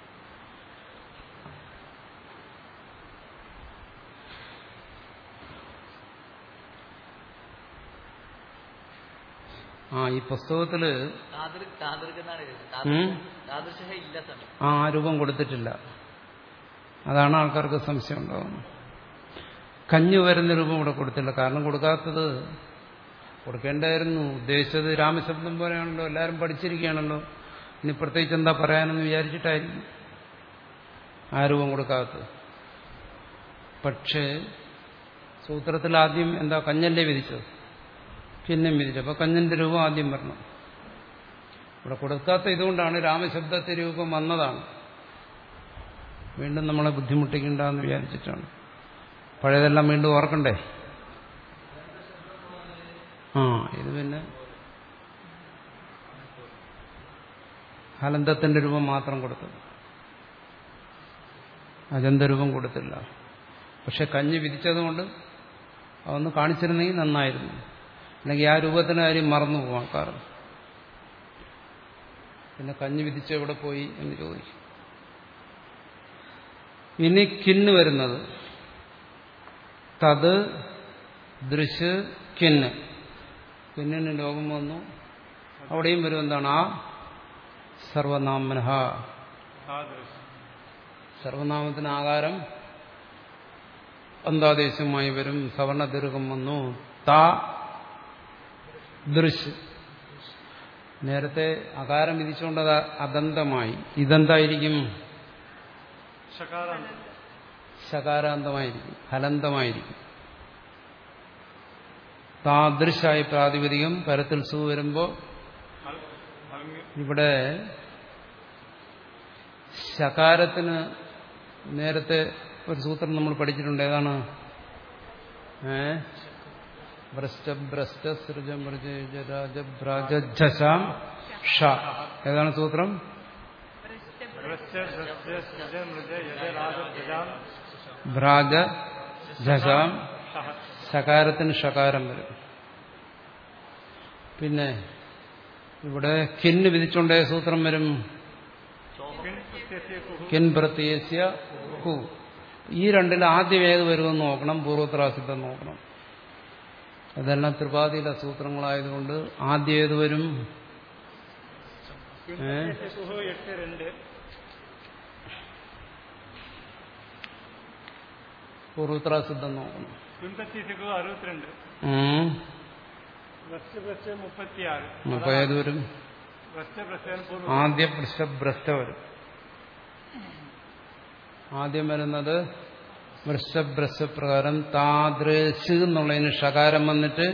ആ ഈ പുസ്തകത്തില് താതൃ- താതൃക് എന്നാണ് എഴുതുന്നത്. ഉം? താതൃശ- താതൃശ ഇല്ല സമയം ആ രൂപം കൊടുത്തിട്ടില്ല അതാണ് ആൾക്കാർക്ക് സംശയം ഉണ്ടാകുന്നത് കഞ്ഞു വരുന്ന രൂപം ഇവിടെ കൊടുത്തില്ല കാരണം കൊടുക്കാത്തത് കൊടുക്കേണ്ടായിരുന്നു ഉദ്ദേശിച്ചത് രാമശബ്ദം പോലെയാണല്ലോ എല്ലാവരും പഠിച്ചിരിക്കുകയാണല്ലോ ഇനി പ്രത്യേകിച്ച് എന്താ പറയാനെന്ന് വിചാരിച്ചിട്ടായിരിക്കും ആ രൂപം കൊടുക്കാത്തത് പക്ഷേ സൂത്രത്തിൽ ആദ്യം എന്താ കഞ്ഞല്ലേ വിധിച്ചത് പിന്നെ വിധിച്ചു അപ്പൊ കഞ്ഞിന്റെ രൂപം ആദ്യം വരണം ഇവിടെ കൊടുക്കാത്ത ഇതുകൊണ്ടാണ് രാമശബ്ദത്തെ രൂപം വന്നതാണ് വീണ്ടും നമ്മളെ ബുദ്ധിമുട്ടിക്കണ്ടെന്ന് വിചാരിച്ചിട്ടാണ് പഴയതെല്ലാം വീണ്ടും ഓർക്കണ്ടേ ആ ഇത് പിന്നെ ഹലന്തത്തിന്റെ രൂപം മാത്രം കൊടുത്തു അജന്ത രൂപം കൊടുത്തില്ല പക്ഷെ കഞ്ഞി വിധിച്ചതുകൊണ്ട് അതൊന്ന് കാണിച്ചിരുന്നെങ്കിൽ നന്നായിരുന്നു അല്ലെങ്കിൽ ആ രൂപത്തിന് കാര്യം മറന്നു പോകും ആൾക്കാർ പിന്നെ കഞ്ഞി വിധിച്ച് എവിടെ പോയി എന്ന് ചോദിക്കും ഇനി കിന്ന് വരുന്നത് തത് ദൃശ് കിന്ന് കിന്നിന് ലോകം വന്നു അവിടെയും വരും എന്താണ് ആ സർവനാമനഹ താദൃശ് സർവനാമത്തിന് ആകാരം അന്താദേശമായി വരും സവർണ ദീർഘം വന്നു താ ദൃശ് നേരത്തെ അകാരം വിധിച്ചുകൊണ്ട് അത് അദന്തമായി ഇതെന്തായിരിക്കും ശകാരാന്ത ശകാരാന്തമായിരിക്കും ഹലന്തമായിരിക്കും താദൃശായി പ്രാതിപതികം പരത്തിൽ സു വരുമ്പോൾ അൽ- അൽങ്ങി ഇവിടെ ശകാരത്തിന് നേരത്തെ ഒരു സൂത്രം നമ്മൾ പഠിച്ചിട്ടുണ്ട് ഏതാണ് ഏ ഭ്രഷ്ട ഭ്രഷ്ട സൃജ മൃജ രാജ ഭ്രാജ ഝസാം ഷ ഏതാണ് സൂത്രം ഭ്രശ്ച ഭ്രശ്ച സൃജ മൃജ യജ രാജ പ്രജാം ഭ്രാജ ഝസാം സഹ ശകാരത്തിന് ഷകാരം വരും പിന്നെ ഇവിടെ കിന്ന് വിധിച്ചുകൊണ്ടേ സൂത്രം വരും കിൻ പ്രത്യസ്യ കുഹു കിൻ പ്രത്യേസ്യ ഹു ഈ രണ്ടിൽ ആദ്യം ഏത് വരുമെന്ന് നോക്കണം പൂർവത്രാസിദ്ധം നോക്കണം അതെല്ലാം ത്രിപാതിയിലെ സൂത്രങ്ങളായതുകൊണ്ട് ആദ്യം ഏത് വരും കിൻ ഏ? പ്രത്യസ്യ കുഹു എട്ട് രണ്ട് പൂർവത്രാസിദ്ധം നോക്കണം കിൻ പ്രത്യസ്യ കുഹു അറുപത്തിരണ്ട് ഉം. ഭ്രശ്ച ഭ്രശ്ച മുപ്പത്തിയാറ് അപ്പൊ ഏത് വരും ഭ്രശ്ച ഭ്രശ്ച പൂർവ്വ ആദ്യ വൃഷഭ്രഷ്ട വരും ആദ്യം വരുന്നത് വൃഷഭ്രഷ്ട പ്രകാരം താദൃശ് എന്നുള്ളതിന് ഷകാരം വന്നിട്ട്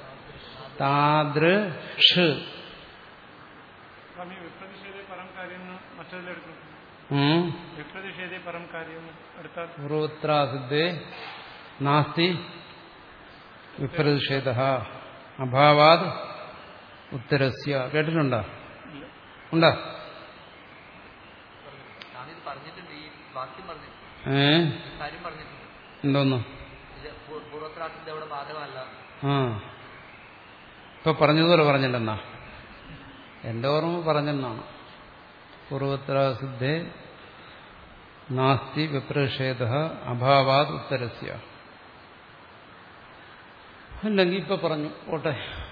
താദൃഷ് സ്വാമി വിപ്രതിഷേധ പരം കാര്യം എന്ന് മറ്റതിലെടുക്കും ഉം. വിപ്രതിഷേധ പരം കാര്യം എന്ന് എടുത്താൽ പൂർവത്രാസിദ്ധേ നാസ്തി വിപ്രതിഷേധ അഭാവാത് ഉത്തരസ്യ കേട്ടിട്ടുണ്ടോ ഇല്ല ഉണ്ടോ സ്വാമി ഇത് പറഞ്ഞിട്ടുണ്ട് ഈ വാക്യം പറഞ്ഞിട്ടുണ്ട് ഏ ഈ കാര്യം പറഞ്ഞിട്ടുണ്ട് എന്തോന്നു ഇത് പൂ- പൂർവ്വത്രാസിന്റെ അവിടെ ബാധകമല്ല ആ ഇപ്പൊ പറഞ്ഞതുപോലെ പറഞ്ഞില്ലെന്നാ എന്റെ ഓർമ്മ പറഞ്ഞെന്നാണ് പൂർവത്രാസിദ്ധേ നാസ്തി വിപ്രഷേധ അഭാവാത് ഉത്തരസ്യ അല്ലെങ്കിൽ ഇപ്പൊ പറഞ്ഞു ഓട്ടെ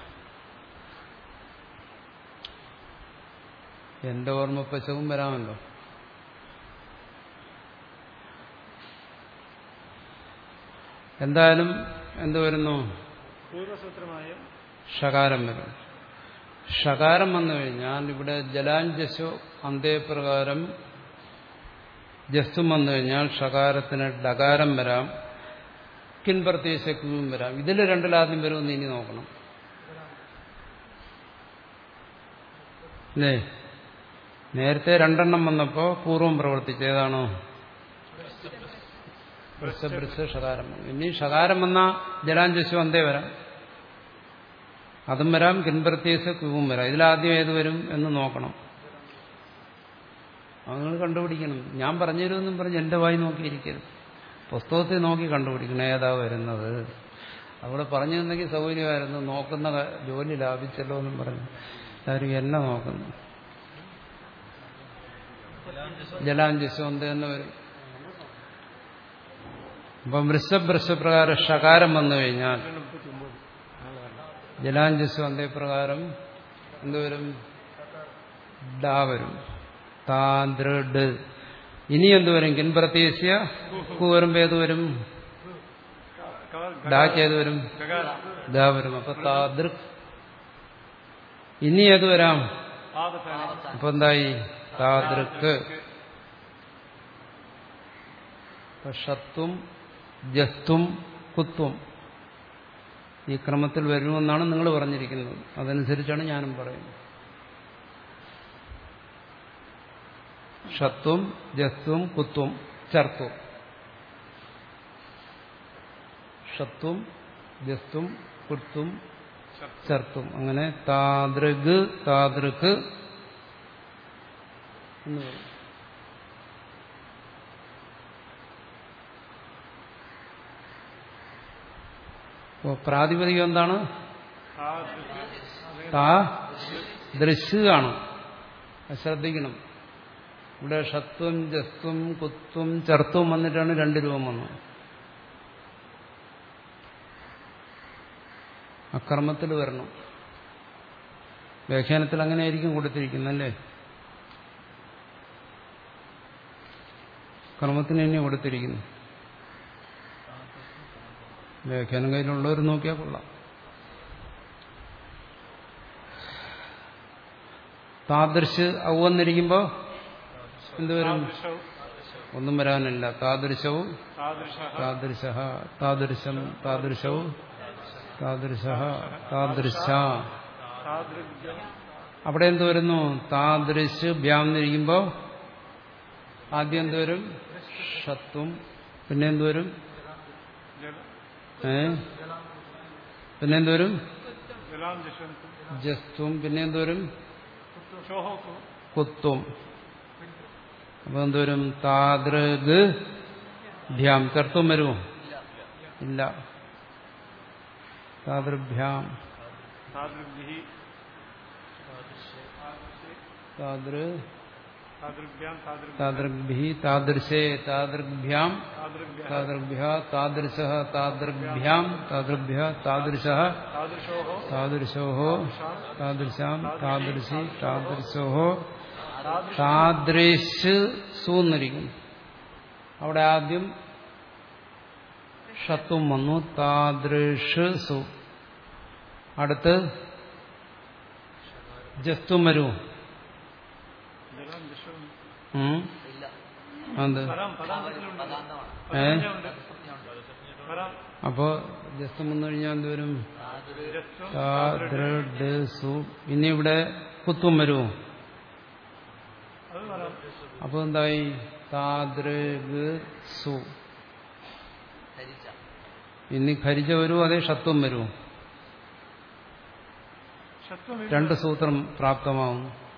എന്റെ ഓർമ്മ പശവും വരാമല്ലോ എന്തായാലും എന്ത് വരുന്നു പൂർവ്വസൂത്രമായ ഷകാരം വരും ഷകാരം വന്നു കഴിഞ്ഞാൽ ഇവിടെ ജലാഞ്ജസോ അന്തേപ്രകാരം ജസ്തും വന്നു കഴിഞ്ഞാൽ ഷകാരത്തിന് ഡകാരം വരാം കിൻപ്രത്യശക്തിയും വരാം ഇതിൽ രണ്ടിലാദ്യം വരുമെന്ന് ഇനി നോക്കണം അല്ലേ നേരത്തെ രണ്ടെണ്ണം വന്നപ്പോൾ പൂർവം പ്രവർത്തിച്ച ഏതാണോ വൃഷഭൃഷ ഷകാരം വന്നു ഇനി ഷകാരം വന്ന ജലാഞ്ജസ്യം അന്തേ വരാം അതും വരാം കിൻപ്രത്യേക ക്യൂവും വരാം ഇതിലാദ്യം ഏത് വരും എന്ന് നോക്കണം അത് നിങ്ങൾ കണ്ടുപിടിക്കണം ഞാൻ പറഞ്ഞുതരുമെന്നും പറഞ്ഞ് എന്റെ വായി നോക്കിയിരിക്കരുത് പുസ്തകത്തിൽ നോക്കി കണ്ടുപിടിക്കണം ഏതാ വരുന്നത് അവിടെ പറഞ്ഞു തന്നെങ്കിൽ സൗകര്യമായിരുന്നു നോക്കുന്ന ക- ജോലി ലാഭിച്ചല്ലോ എന്നും പറഞ്ഞു എല്ലാവരും എന്നെ നോക്കുന്നു ജലാഞ്ജസ്വന്ത എന്ന് വരും അപ്പം വൃഷഭൃഷപ്രകാരം ഷകാരം വന്നു കഴിഞ്ഞാൽ ജലാഞ്ജസ്വ അന്തേപ്രകാരം എന്തുവരും ഡാ വരും താന്ത്രഡ് ഇനി എന്തുവരും കിൻപ്രത്യേശ്യ കു വരുമ്പോ ഏത് വരും ഡാക്ക് ഏത് വരും ദാ വരും അപ്പൊ താദൃക് ഇനി ഏത് വരാം ആവസാനം അപ്പൊ എന്തായി താദൃക്ക് അപ്പൊ ഷത്വം ജസ്ത്വം കുത്വം ഈ ക്രമത്തിൽ വരുമെന്നാണ് നിങ്ങൾ പറഞ്ഞിരിക്കുന്നത് അതനുസരിച്ചാണ് ഞാനും പറയുന്നത് ഷത്വം ജസ്ത്വം കുത്വം ചർത്തും ഷത്വം ജസ്ത്വം കുത്വം ചർത്തും അങ്ങനെ താതൃക് താതൃക് എന്ന് പറയും അപ്പോൾ പ്രാതിപതികം എന്താണ് ആ ദൃശ്യ താ ദൃശ് കാണും അത് ശ്രദ്ധിക്കണം ഇവിടെ ഷത്വം ജസ്ത്വം കുത്വം ചർത്തവും വന്നിട്ടാണ് രണ്ട് രൂപം വന്നത് അക്രമത്തിൽ വരണം വ്യാഖ്യാനത്തിൽ അങ്ങനെയായിരിക്കും കൊടുത്തിരിക്കുന്നല്ലേ ക്രമത്തിന് തന്നെ കൊടുത്തിരിക്കുന്നു വ്യാഖ്യാനം കയ്യിലുള്ളവർ നോക്കിയാൽ കൊള്ളാം താദൃശ് ഔവന്നിരിക്കുമ്പോ എന്തുവരും താദൃശവും ഒന്നും വരാനില്ല താദൃശവും താദൃശ താദൃശ താദൃശം താദൃശവും താദൃശ താദൃശ താദൃഗ്യം അവിടെ എന്ത് വരുന്നു താദൃശ് ബ്യാന്നിരിക്കുമ്പോ ആദ്യം എന്തുവരും ഷത്വം പിന്നെ എന്തുവരും ജല ഏ പിന്നെ എന്തുവരും ജലാം ജഷന്തു ജസ്ത്വം പിന്നെ എന്തുവരും ഷോഹോക്കു കുത്വം അപ്പൊ എന്തുവരും താതൃഗ് ഭ്യാം ചർത്തം വരുമോ ഇല്ല താതൃഭ്യാം താദൃഗ്ഭി താതൃ താദൃഗ്ഭ്യാം താദൃഗ് താതൃഗ്ഭി താദൃശേ താതൃഗ്ഭ്യാം താദൃഗ്ഭ്യ താതൃഭ്യ താദൃശ താതൃഭ്യാം താതൃഭ്യ താദൃശ താദൃശോഹോ താദൃശോഹോ താദൃശാം താദൃശി താദൃശോഹോ താദൃശ താദൃശ് സൂന്നിരിക്കും അവിടെ ആദ്യം ഷത്വം വന്നു താദൃഷ് സു അടുത്ത് ജസ്തും വരുമോ ജലാം ജഷന്തു ഉം? ഇല്ല അത് പദം പദാന്തത്തിലുണ്ട് പദാന്തമാണ് ഏ പദസഞ്ജയുണ്ട് പദം അപ്പോ ജസ്തം വന്നു കഴിഞ്ഞാൽ എന്ത് വരും താതൊരു ജസ്വം താദൃഡ് സു ഇനി ഇവിടെ കുത്തും വരുമോ അത് പദം അപ്പൊ എന്തായി താദൃഗ് സു ധരിച്ച ഇനി ഖരിജ വരുമോ അതേ ഷത്വം വരുമോ ഷത്വം രണ്ട് സൂത്രം പ്രാപ്തമാവും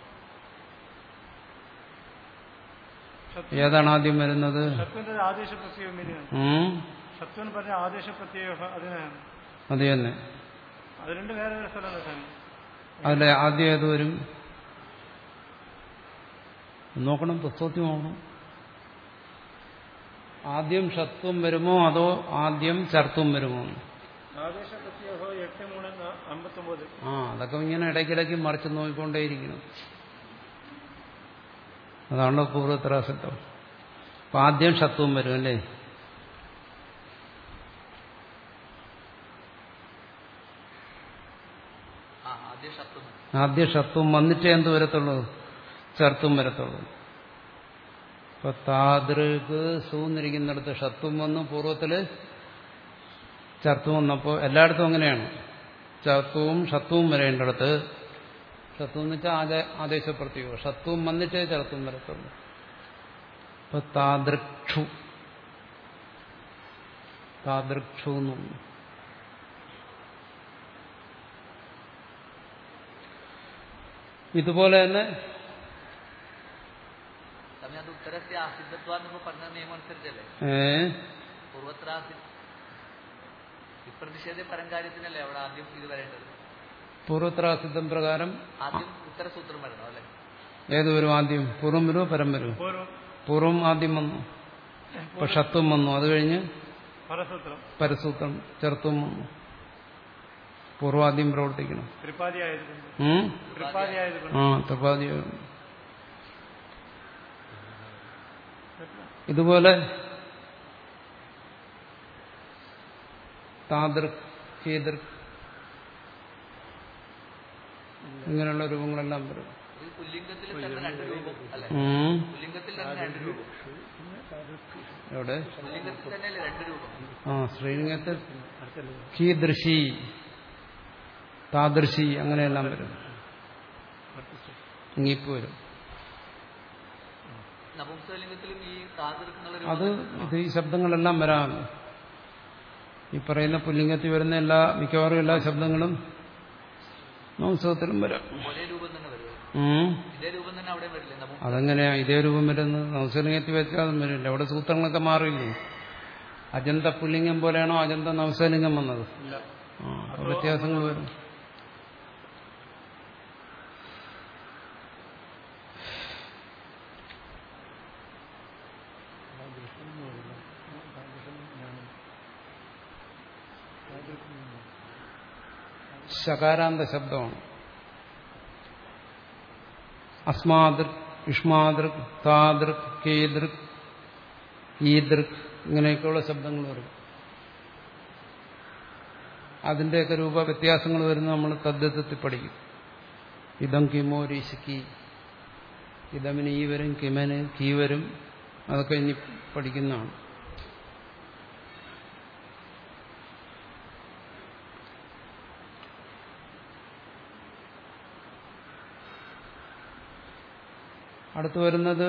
ഏതാണ് ആദ്യം വരുന്നത് ഷത്വന്റെ ആദേശ പ്രത്യയം ഇങ്ങനെയാണ് ഉം? ഷത്വൻ പറഞ്ഞ ആദേശ പ്രത്യയം അതിനാണ് അത് തന്നെ അത് രണ്ട് വേറെ വേറെ സ്ഥലം തന്നെ അതിലെ ആദ്യം ഏത് വരും നോക്കണം പുസ്തകത്തിൽ നോക്കണം ആദ്യം ഷത്വം വരുമോ അതോ ആദ്യം ചർത്തും വരുമോ ആദേശ പ്രത്യയോ എട്ട് മൂന്ന് ന- അമ്പത്തൊമ്പത് ആ അതൊക്കെ ഇങ്ങനെ ഇടയ്ക്കിടയ്ക്ക് മറിച്ച് നോക്കിക്കൊണ്ടേയിരിക്കണം അതാണല്ലോ പൂർവ്വത്രാസിദ്ധം അപ്പൊ ആദ്യം ഷത്വം വരും അല്ലേ ആ ആദ്യം ഷത്വം ആദ്യം ഷത്വം വന്നിട്ടേ എന്ത് വരത്തുള്ളൂ ചർത്തും വരത്തുള്ളൂ ഇപ്പൊ താതൃക്ക് സൂന്നിരിക്കുന്നിടത്ത് ഷത്വം വന്നു പൂർവ്വത്തില് ചർത്തും വന്നപ്പോ എല്ലായിടത്തും അങ്ങനെയാണ് ചർത്തവും ഷത്വവും വരേണ്ടിടത്ത് ഷത്വം എന്ന് വെച്ചാൽ ആദേ ആദേശപ്രത്യോഗം ഷത്വം വന്നിട്ടേ ചർത്തും വരത്തുള്ളൂ ഇപ്പൊ താതൃക്ഷു താതൃക്ഷു എന്ന് പറഞ്ഞു. ഇതുപോലെ തന്നെ സമയം അത് ഉത്തരത്തെ ആസിദ്ധത്വാന്ന് പറഞ്ഞ നിയമം അനുസരിച്ചല്ലേ ഏ പൂർവത്രാസി വിപ്രതിഷേധ പരംകാര്യത്തിനല്ലേ അവിടെ ആദ്യം ഇത് വരേണ്ടത് പൂർവത്രാസിദ്ധം പ്രകാരം ആദ്യം ഉത്തരസൂത്രം വരണം അല്ലെ ഏത് വരും ആദ്യം പൂർവം വരുമോ പരം വരുമോ പൂർവം പൂർവം ആദ്യം വന്നു ഇപ്പൊ ഷത്വം വന്നു അത് കഴിഞ്ഞ് പരസൂത്രം പരസൂത്രം ചെറുത്തും വന്നു പൂർവാദ്യം പ്രവർത്തിക്കണം ത്രിപാതി ആയതുകൊണ്ട് ഉം? ത്രിപാതി ആയതുകൊണ്ട് ആ ത്രിപാദി ഇതുപോലെ താതൃക് കീതൃക് ഇങ്ങനെയുള്ള രൂപങ്ങളെല്ലാം വരും ഇത് പുല്ലിംഗത്തിൽ തന്നെ രണ്ട് രൂപം അല്ലെ ഉം. പുല്ലിംഗത്തിൽ തന്നെ രണ്ട് രൂപം എവിടെ പുല്ലിംഗത്തിൽ തന്നെയല്ലേ രണ്ട് രൂപം ആ ശ്രീലിംഗത്തിൽ കീദൃശി താദൃശി അങ്ങനെയെല്ലാം വരും ഇങ്ങിപ്പ് വരും നപുംസലിംഗത്തിലും ഈ താതിർക്കുന്നുള്ള അത് ഇത് ഈ ശബ്ദങ്ങളെല്ലാം വരാം ഈ പറയുന്ന പുല്ലിംഗത്തിൽ വരുന്ന എല്ലാ മിക്കവാറും എല്ലാ ശബ്ദങ്ങളും നംസകത്തിലും വരാം ഒരേ രൂപം തന്നെ വരുമോ ഉം. ഇതേ രൂപം തന്നെ അവിടെ വരില്ലേ നപും അതെങ്ങനെയാ ഇതേ രൂപം വരുന്നത് നംസലിംഗത്തിൽ വെച്ചാൽ അതും വരില്ല അവിടെ സൂത്രങ്ങളൊക്കെ മാറില്ലേ അജന്ത പുല്ലിംഗം പോലെയാണോ അജന്ത നംസലിംഗം വന്നത് ആ, അപ്പൊ വ്യത്യാസങ്ങൾ വരും ശകാരാന്ത ശബ്ദമാണ് അസ്മാതൃക് യുഷ്മാതൃക് താതൃക് കേതൃക് ഈതൃക് ഇങ്ങനെയൊക്കെയുള്ള ശബ്ദങ്ങൾ വരും അതിന്റെയൊക്കെ രൂപ വ്യത്യാസങ്ങൾ വരുന്ന നമ്മൾ തദ്ദത്തിൽ പഠിക്കും ഇതം കിമോ രീശിക്കി ഇതമിന് ഈ വരും കിമന് കീ വരും അതൊക്കെ ഇനി പഠിക്കുന്നതാണ് അടുത്തു വരുന്നത്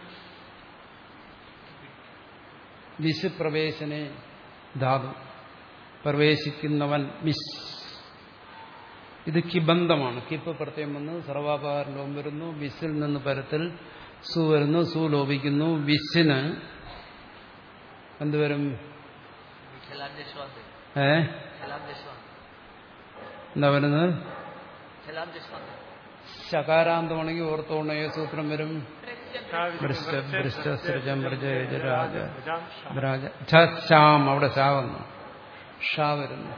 വിശ് പ്രവേശനെ ധാതു പ്രവേശിക്കുന്നവൻ വിശ് ഇത് കിബന്ധമാണ് കിപ്പ് പ്രത്യേകം വന്ന് സർവാപകാരം ലോം വരുന്നു വിസിൽ നിന്ന് പരത്തിൽ സു വരുന്നു സു ലോപിക്കുന്നു വിസിന് എന്തുവരും ഖലാദ്യശ്വാന്ത് ഏ ഖലാദ്യശ്വാന്ത് എന്താ വരുന്നത് ഖലാദ്യശ്വാന്ത് ശകാരാന്തമാണെങ്കിൽ ഓർത്തോണ ഏ സൂത്രം വരും Prashya. ഭ്രഷ്ട ഭ്രഷ്ട സൃജം വ്രജ യജരാജ പ്രജാം ശാ. വ്രാജ ഛ, ശ്യാം അവിടെ ഷാ വന്നു ഷാ വരുന്നു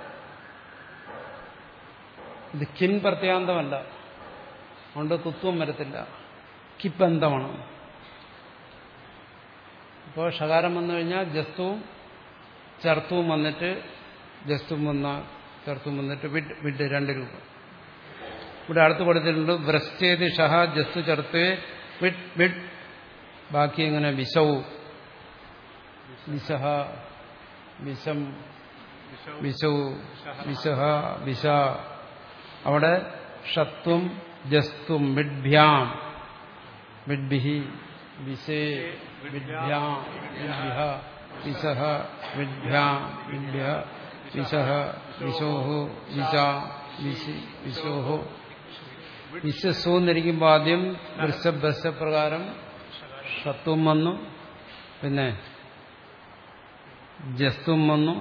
ഇത് കിൻ പ്രത്യാന്തമല്ല അതുകൊണ്ട് കുത്വം വരത്തില്ല കിബന്ധമാണ് അപ്പോൾ ഷകാരം വന്നു കഴിഞ്ഞാൽ ജസ്തുവും ചർത്തുവും വന്നിട്ട് ജസ്തുവും വന്ന ചർത്തും വന്നിട്ട് വിഡ് വിഡ് രണ്ട് രൂപ ഇവിടെ അടുത്ത് കൊടുത്തിട്ടുണ്ട് വ്രശ്ചേതി ഷഹ ജസ്തു ചർത്തേ വിഡ് വിഡ് ബാക്കി എങ്ങനെ വിശവും വിശഹ വിഷം വിശൗ വിശഹ വിശ അവിടെ ഷത്വം ജസ്തും വിഡ്ഭ്യാം വിഡ്ഭിഹി വിശേ വിഡ്ഭ്യാം വിഡ്ഭിഹ വിശഹ വിഡ്ഭ്യാം വിഡ്ഭ്യ വിശഹ വിശോഹോ വിശ വിശി വിശോഹോ വിശ്വസു എന്നിരിക്കുമ്പോൾ ആദ്യം വൃഷഭ്രശപ്രകാരം ഷത്വം വന്നു പിന്നെ ജസ്തും വന്നു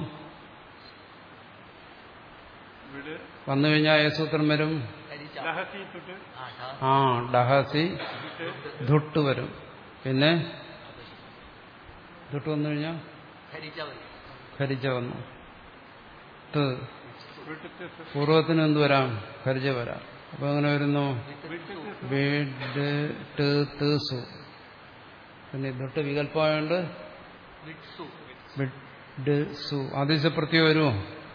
വീട് വന്നു കഴിഞ്ഞാൽ ഏസൂത്രം വരും ഖരിച്ച ലഹസി തൊട്ട് ആ ഠ ആ ഡഹസി വിട്ട് ധുട്ട് വരും പിന്നെ ധുട്ട് വന്നു കഴിഞ്ഞാൽ ഖരിച്ച വരും ഖരിജ വന്നു ത് വിട്ടിട്ട് പൂർവ്വത്തിന് എന്ത് വരാം ഖരിജ വരാം അപ്പൊ എങ്ങനെ വരുന്നു വിട്ടിട്ട് വീട് ട് ത് സു പിന്നെ ധുട്ട് വികല്പമായോണ്ട് വിട്സു വിഡ് സു ആദേശപ്രത്യം വരുമോ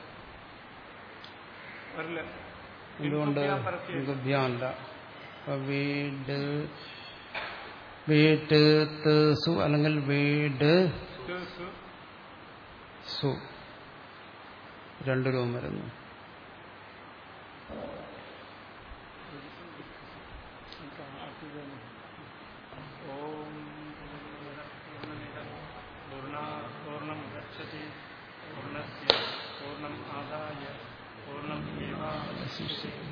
വരില്ല എന്തുകൊണ്ട് ഇൻകുബ്യാം പരസ്യം. ഇൻകുബ്യാം അല്ല അപ്പൊ വീട് വീട്ട് ത് സു അല്ലെങ്കിൽ വീട് ത് സു സു രണ്ടു രൂപം വരുന്നു ഓം പൂർണ്ണം ഗച്ഛതി പൂർണ്ണസ്യ പൂർണ്ണം ആദായ പൂർണ്ണം ഏവാവശിഷ്യത്തെ